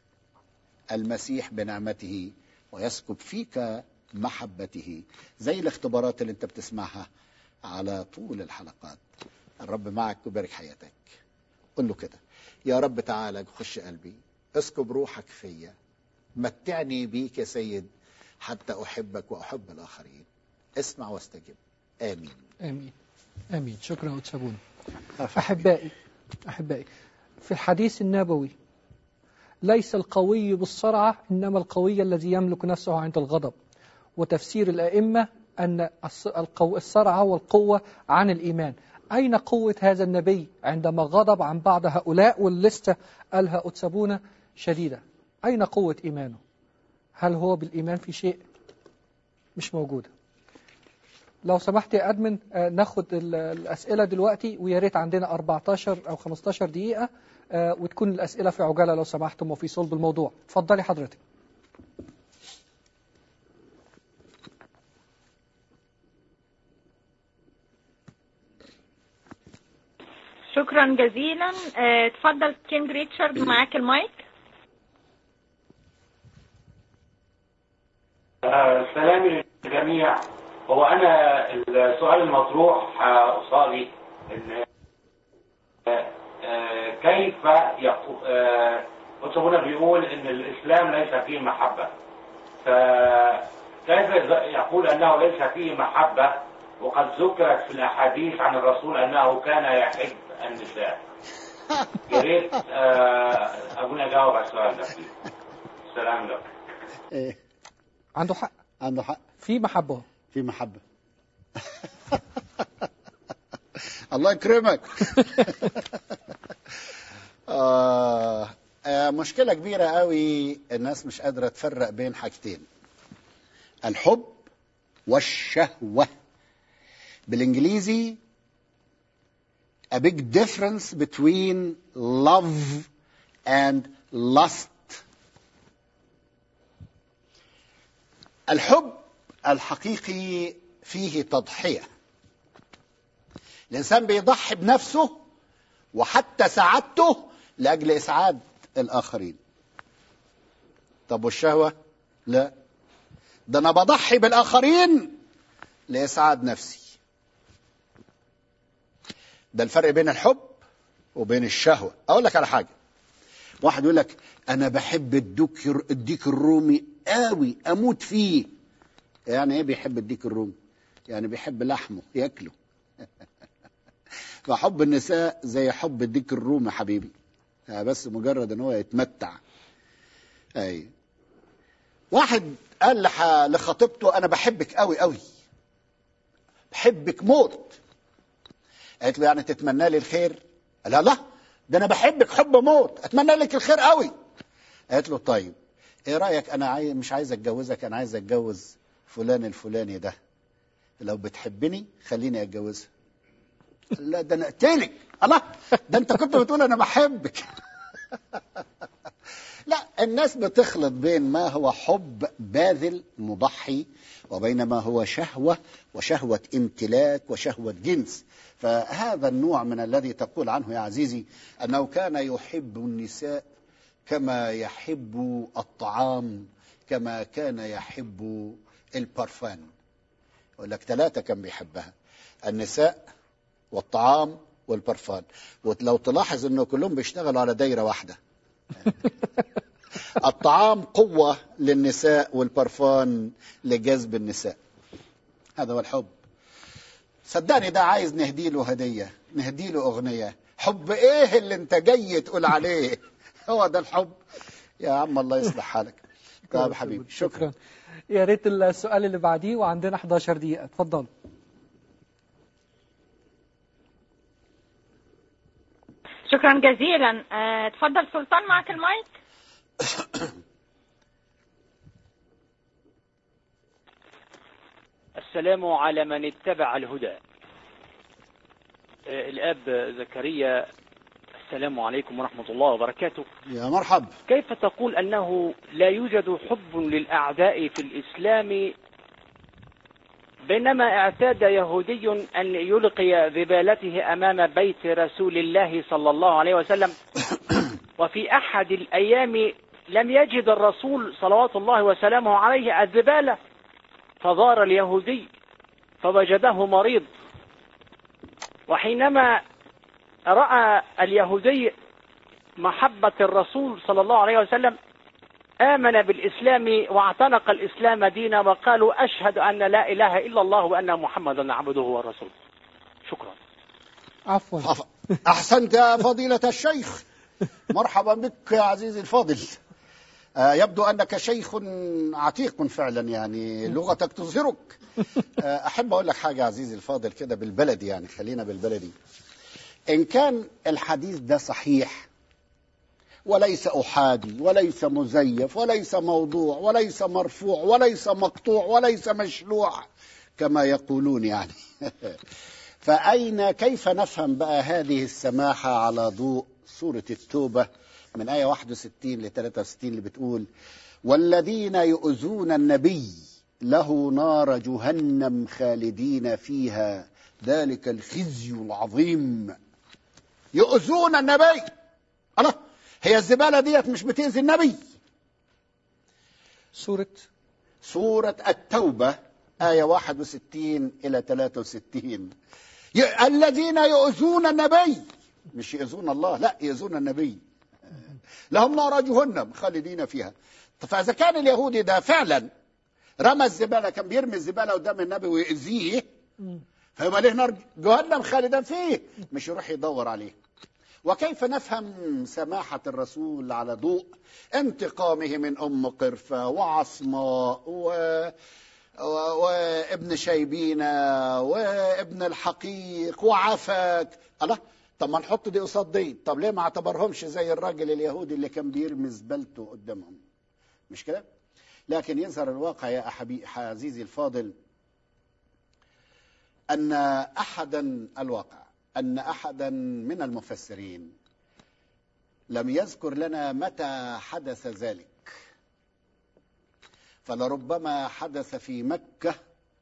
المسيح بنعمته ويسكب فيك محبته زي الاختبارات اللي انت بتسمعها على طول الحلقات الرب معك ويبارك حياتك قل له كده يا رب تعالى خش قلبي اسكب روحك فيا متعني بيك يا سيد حتى احبك واحب الاخرين اسمع واستجب امين امين امين شكرا وتشابون احبائي احبائي في الحديث النبوي ليس القوي بالصرعه انما القوي الذي يملك نفسه عند الغضب وتفسير الائمه ان الص- القو- الصرعه والقوه عن الايمان اين قوه هذا النبي عندما غضب عن بعض هؤلاء واللسته قالها أتسبونة شديده اين قوه ايمانه هل هو بالايمان في شيء مش موجوده لو سمحت يا ادمن آه، ناخد ال- الاسئله دلوقتي ويا ريت عندنا 14 او 15 دقيقه آه، وتكون الاسئله في عجاله لو سمحتم وفي صلب الموضوع اتفضلي حضرتك شكرا جزيلا آه، اتفضل كينج ريتشارد معاك المايك آه، سلامي للجميع هو انا السؤال المطروح آه، قصادي ان آه، آه، كيف يقو- آه، أتسابونا بيقول ان الاسلام ليس فيه محبه فكيف يقول انه ليس فيه محبه وقد ذكرت في الاحاديث عن الرسول انه كان يحب النساء يا ريت آه، ابونا اجاوب على السؤال ده سلام لك إيه عنده حق عنده حق في محبه في محبة الله يكرمك آه آه، مشكلة كبيرة قوي الناس مش قادرة تفرق بين حاجتين الحب والشهوة بالانجليزي a big difference between love and lust الحب الحقيقي فيه تضحية الإنسان بيضحي بنفسه وحتى سعادته لأجل إسعاد الآخرين طب والشهوة لا ده أنا بضحي بالآخرين لإسعاد نفسي ده الفرق بين الحب وبين الشهوة أقول لك على حاجة واحد يقول لك أنا بحب الديك الديك الرومي قوي أموت فيه يعني إيه بيحب الديك الرومي يعني بيحب لحمه ياكله فحب النساء زي حب الديك الرومي حبيبي يعني بس مجرد ان هو يتمتع اي واحد قال لح- لخطيبته انا بحبك قوي قوي بحبك موت قالت له يعني تتمنى لي الخير قال لها لا ده انا بحبك حب موت اتمنى لك الخير قوي قالت له طيب ايه رايك انا عاي... مش عايز اتجوزك انا عايز اتجوز فلان الفلاني ده لو بتحبني خليني اتجوزها لا ده انا اقتلك الله ده انت كنت بتقول انا بحبك لا الناس بتخلط بين ما هو حب باذل مضحي وبين ما هو شهوة وشهوة امتلاك وشهوة جنس فهذا النوع من الذي تقول عنه يا عزيزي أنه كان يحب النساء كما يحب الطعام كما كان يحب البرفان يقول لك ثلاثة كان بيحبها النساء والطعام والبرفان ولو تلاحظ انه كلهم بيشتغلوا على دايره واحده الطعام قوه للنساء والبرفان لجذب النساء هذا هو الحب صدقني ده عايز نهدي له هديه نهدي له اغنيه حب ايه اللي انت جاي تقول عليه هو ده الحب يا عم الله يصلح حالك طيب حبيبي شكرا شكرا يا ريت السؤال اللي بعديه وعندنا 11 دقيقة اتفضل شكرا جزيلا آه، اتفضل سلطان معك المايك السلام على من اتبع الهدى آه، الأب زكريا السلام عليكم ورحمة الله وبركاته يا مرحب كيف تقول أنه لا يوجد حب للأعداء في الإسلام بينما اعتاد يهودي أن يلقي ذبالته أمام بيت رسول الله صلى الله عليه وسلم وفي أحد الأيام لم يجد الرسول صلوات الله وسلامه عليه الذبالة فضار اليهودي فوجده مريض وحينما رأى اليهودي محبة الرسول صلى الله عليه وسلم آمن بالإسلام واعتنق الإسلام دينا وقالوا أشهد أن لا إله إلا الله وأن محمدا عبده ورسوله شكرا عفوا أف- أحسنت يا فضيلة الشيخ مرحبا بك يا عزيزي الفاضل آه، يبدو أنك شيخ عتيق فعلا يعني لغتك تظهرك آه، أحب أقول لك حاجة يا عزيزي الفاضل كده بالبلدي يعني خلينا بالبلدي إن كان الحديث ده صحيح وليس أحادي وليس مزيف وليس موضوع وليس مرفوع وليس مقطوع وليس مشلوع كما يقولون يعني فأين كيف نفهم بقى هذه السماحة على ضوء سورة التوبة من آية 61 ل 63 اللي بتقول والذين يؤذون النبي له نار جهنم خالدين فيها ذلك الخزي العظيم يؤذون النبي الله هي الزبالة ديت مش بتأذي النبي سورة سورة التوبة آية 61 إلى 63 ي- الذين يؤذون النبي مش يؤذون الله لا يؤذون النبي لهم نار جهنم خالدين فيها فإذا كان اليهودي ده فعلا رمى الزبالة كان بيرمي الزبالة قدام النبي ويأذيه فيبقى له نار جهنم خالدا فيه مش يروح يدور عليه وكيف نفهم سماحة الرسول على ضوء انتقامه من أم قرفة وعصماء و... و... وابن شيبينة وابن الحقيق وعفاك الله طب ما نحط دي قصاد دي طب ليه ما اعتبرهمش زي الراجل اليهودي اللي كان بيرمي زبالته قدامهم مش كده لكن يظهر الواقع يا أحبي عزيزي الفاضل أن أحدا الواقع أن أحدا من المفسرين لم يذكر لنا متى حدث ذلك فلربما حدث في مكة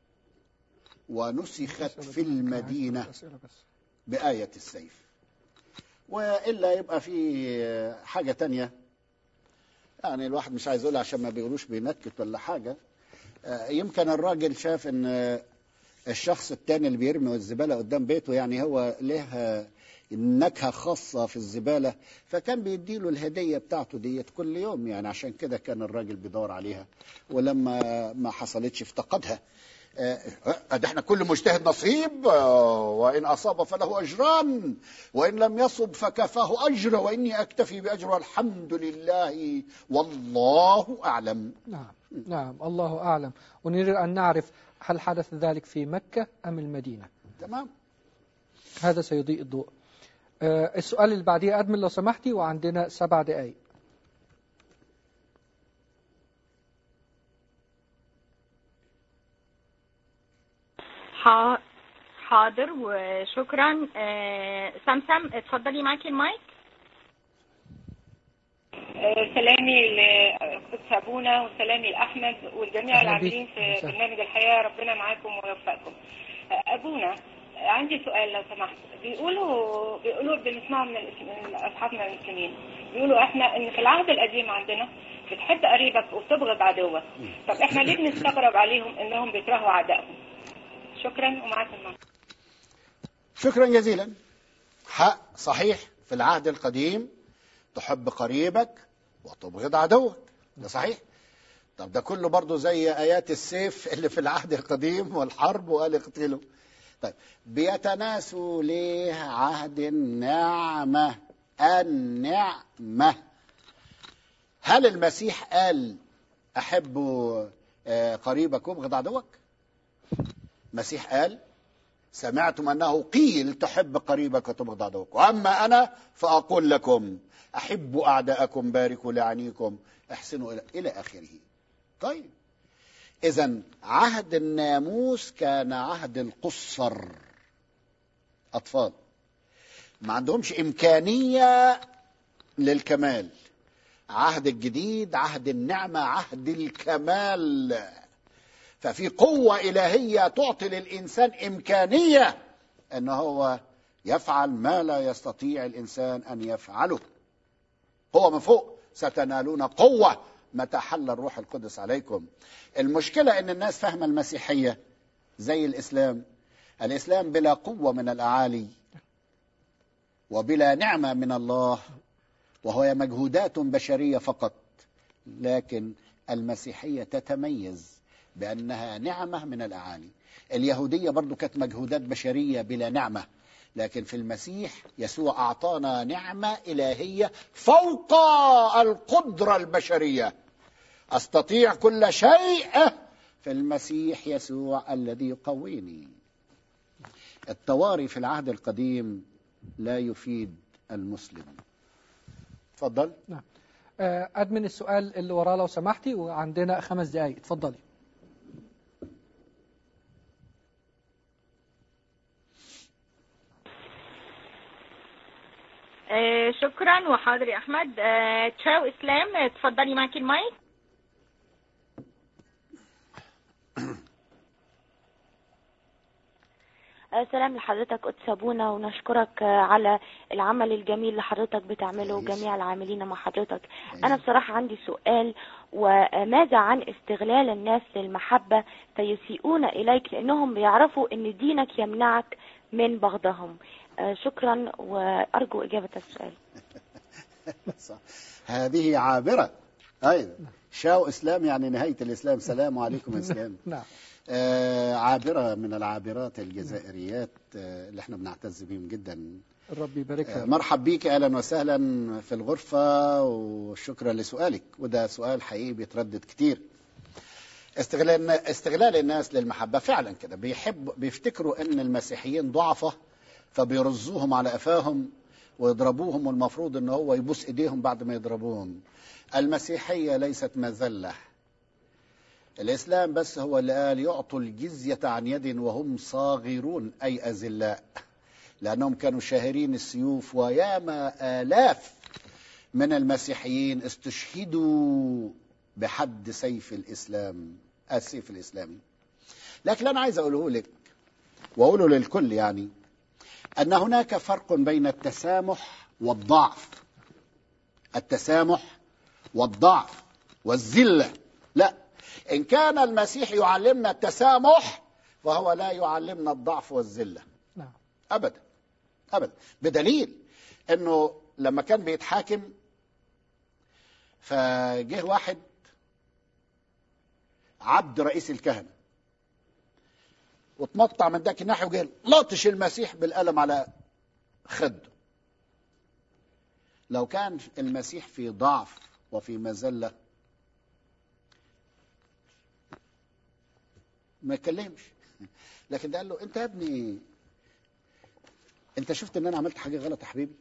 ونسخت في المدينة أسئلة بس. بآية السيف وإلا يبقى في حاجة تانية يعني الواحد مش عايز يقول عشان ما بيقولوش بينكت ولا حاجة آه، يمكن الراجل شاف ان آه، الشخص التاني اللي بيرمي الزبالة قدام بيته يعني هو له نكهة خاصة في الزبالة فكان بيديله الهدية بتاعته ديت كل يوم يعني عشان كده كان الراجل بيدور عليها ولما ما حصلتش افتقدها آه، آه، ده احنا كل مجتهد نصيب آه، وإن أصاب فله أجران وإن لم يصب فكفاه أجر وإني أكتفي بأجر والحمد لله والله أعلم نعم نعم الله أعلم ونريد أن نعرف هل حدث ذلك في مكة أم المدينة تمام هذا سيضيء الضوء آه، السؤال اللي بعديه أدمن لو سمحتي وعندنا سبع دقايق ح- حاضر وشكرا آه، سمسم اتفضلي معاكي المايك آه، سلامي لأخت سابونا وسلامي لأحمد والجميع أهلا العاملين بيك. في مساء. برنامج الحياة ربنا معاكم ويوفقكم آه، أبونا آه، عندي سؤال لو سمحت بيقولوا بيقولوا بنسمعه من الإس- من أصحابنا المسلمين بيقولوا احنا ان في العهد القديم عندنا بتحب قريبك وتبغض عدوك طب احنا ليه بنستغرب عليهم انهم بيكرهوا اعدائهم شكرا ومعاك المايك شكرا جزيلا حق صحيح في العهد القديم تحب قريبك وتبغض عدوك ده صحيح طب ده كله برضه زي ايات السيف اللي في العهد القديم والحرب وقال اقتلوا طيب بيتناسوا ليه عهد النعمه النعمه هل المسيح قال احبوا آه، قريبك وابغض عدوك المسيح قال سمعتم انه قيل تحب قريبك وتبغض عدوك واما انا فاقول لكم احبوا اعداءكم باركوا لعنيكم احسنوا الى الى اخره طيب اذا عهد الناموس كان عهد القصر اطفال ما عندهمش امكانيه للكمال عهد الجديد عهد النعمه عهد الكمال ففي قوة إلهية تعطي للإنسان إمكانية أن هو يفعل ما لا يستطيع الإنسان أن يفعله هو من فوق ستنالون قوة متى حل الروح القدس عليكم المشكلة أن الناس فاهمة المسيحية زي الإسلام الإسلام بلا قوة من الأعالي وبلا نعمة من الله وهي مجهودات بشرية فقط لكن المسيحية تتميز بأنها نعمة من الأعالي اليهودية برضو كانت مجهودات بشرية بلا نعمة لكن في المسيح يسوع أعطانا نعمة إلهية فوق القدرة البشرية أستطيع كل شيء في المسيح يسوع الذي يقويني الطوارئ في العهد القديم لا يفيد المسلم تفضل آه، أدمن السؤال اللي وراه لو سمحتي وعندنا خمس دقايق اتفضلي آه، شكرا وحاضر يا احمد آه، تشاو اسلام آه، اتفضلي معاكي المايك آه، سلام لحضرتك قدس أبونا ونشكرك آه، على العمل الجميل اللي حضرتك بتعمله وجميع العاملين مع حضرتك أنا بصراحة عندي سؤال وماذا عن استغلال الناس للمحبة فيسيئون إليك لأنهم بيعرفوا أن دينك يمنعك من بغضهم آه، شكرا وأرجو إجابة السؤال صح. هذه عابرة أيضا شاو إسلام يعني نهاية الإسلام سلام عليكم إسلام نعم آه عابرة من العابرات الجزائريات آه اللي احنا بنعتز بيهم جدا الرب يبارك آه لك مرحب بيك أهلا وسهلا في الغرفة وشكرا لسؤالك وده سؤال حقيقي بيتردد كتير استغلال استغلال الناس للمحبة فعلا كده بيحب بيفتكروا ان المسيحيين ضعفة فبيرزوهم على قفاهم ويضربوهم والمفروض ان هو يبوس ايديهم بعد ما يضربوهم المسيحية ليست مذلة الإسلام بس هو اللي قال يعطوا الجزية عن يد وهم صاغرون أي أذلاء لأنهم كانوا شاهرين السيوف وياما آلاف من المسيحيين استشهدوا بحد سيف الإسلام السيف الإسلامي لكن اللي أنا عايز أقوله لك وأقوله للكل يعني أن هناك فرق بين التسامح والضعف التسامح والضعف والذلة لا إن كان المسيح يعلمنا التسامح فهو لا يعلمنا الضعف والذلة نعم أبدا أبدا بدليل أنه لما كان بيتحاكم فجه واحد عبد رئيس الكهنة وتمطع من ذاك الناحية وجه لطش المسيح بالقلم على خده لو كان المسيح في ضعف وفي مذلة ما يتكلمش لكن ده قال له انت يا ابني انت شفت ان انا عملت حاجه غلط يا حبيبي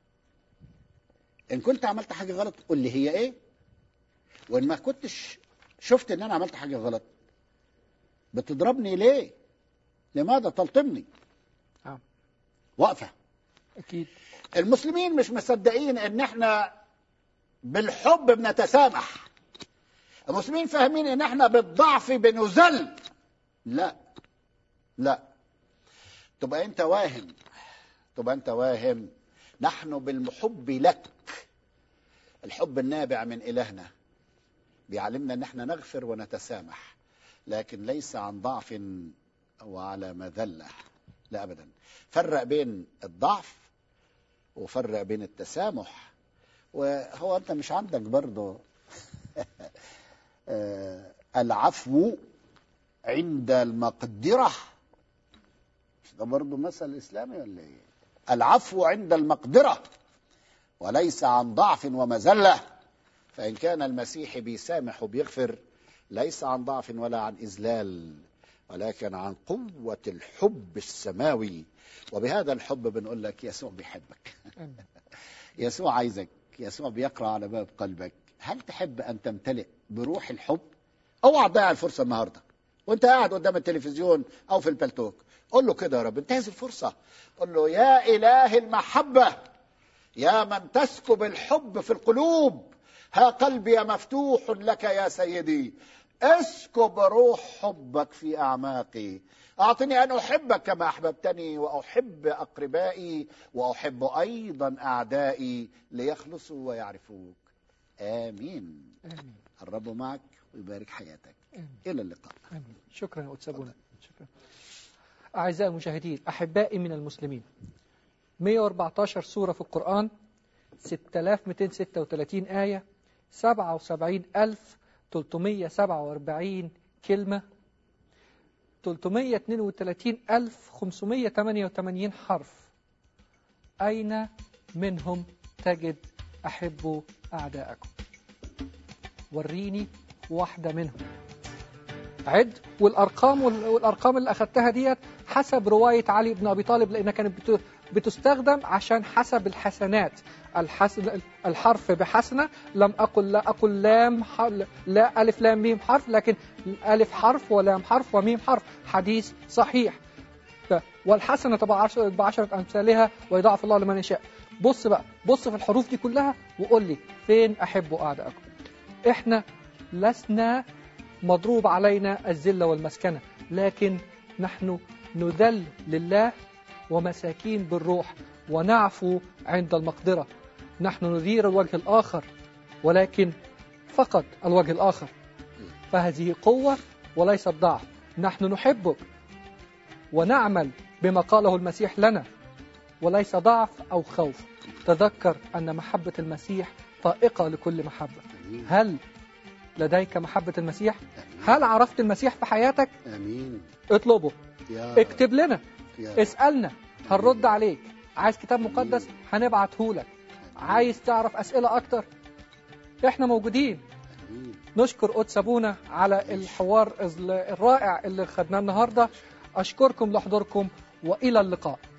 ان كنت عملت حاجه غلط قول لي هي ايه وان ما كنتش شفت ان انا عملت حاجه غلط بتضربني ليه لماذا تلطمني نعم. واقفه أكيد المسلمين مش مصدقين ان احنا بالحب بنتسامح المسلمين فاهمين ان احنا بالضعف بنذل لا لا تبقى انت واهم تبقى انت واهم نحن بالحب لك الحب النابع من الهنا بيعلمنا ان احنا نغفر ونتسامح لكن ليس عن ضعف وعلى مذله لا ابدا فرق بين الضعف وفرق بين التسامح وهو انت مش عندك برضه آه، العفو عند المقدرة مش ده برضه مثل إسلامي ولا إيه؟ العفو عند المقدرة وليس عن ضعف ومزلة فإن كان المسيح بيسامح وبيغفر ليس عن ضعف ولا عن إذلال ولكن عن قوة الحب السماوي وبهذا الحب بنقول لك يسوع بيحبك آمين. يسوع عايزك يسوع بيقرأ على باب قلبك هل تحب أن تمتلئ بروح الحب اوعى تضيع الفرصة النهاردة وانت قاعد قدام التلفزيون او في البلتوك قول له كده يا رب انتهز الفرصة قول له يا إله المحبة يا من تسكب الحب في القلوب ها قلبي مفتوح لك يا سيدي اسكب روح حبك في أعماقي أعطني أن أحبك كما أحببتني وأحب أقربائي وأحب أيضا أعدائي ليخلصوا ويعرفوك آمين آمين الرب معك ويبارك حياتك آمين إلى اللقاء آمين شكرا يا قدس أبونا شكرا أعزائي المشاهدين أحبائي من المسلمين 114 سورة في القرآن 6236 آية 77347 كلمة 332588 حرف أين منهم تجد أحبوا أعداءكم وريني واحدة منهم عد والارقام والارقام اللي اخذتها ديت حسب روايه علي بن ابي طالب لانها كانت بت- بتستخدم عشان حسب الحسنات الحسن الحرف بحسنه لم اقل لا اقل لام ح- لا الف لام ميم حرف لكن الف حرف ولام حرف وميم حرف حديث صحيح ف- والحسنه طبعا عشر- بعشره امثالها ويضاعف الله لمن يشاء بص بقى بص في الحروف دي كلها وقول لي فين احبوا اعدائكم احنا لسنا مضروب علينا الذلة والمسكنة لكن نحن نذل لله ومساكين بالروح ونعفو عند المقدرة نحن ندير الوجه الآخر ولكن فقط الوجه الآخر فهذه قوة وليست ضعف نحن نحبك ونعمل بما قاله المسيح لنا وليس ضعف أو خوف تذكر أن محبة المسيح طائقة لكل محبة آمين هل لديك محبة المسيح؟ هل عرفت المسيح في حياتك؟ آمين اطلبه يا اكتب لنا يا اسألنا هنرد عليك عايز كتاب مقدس هنبعته لك عايز تعرف أسئلة أكتر احنا موجودين آمين نشكر قدس أبونا على الحوار الرائع اللي خدناه النهاردة أشكركم لحضوركم وإلى اللقاء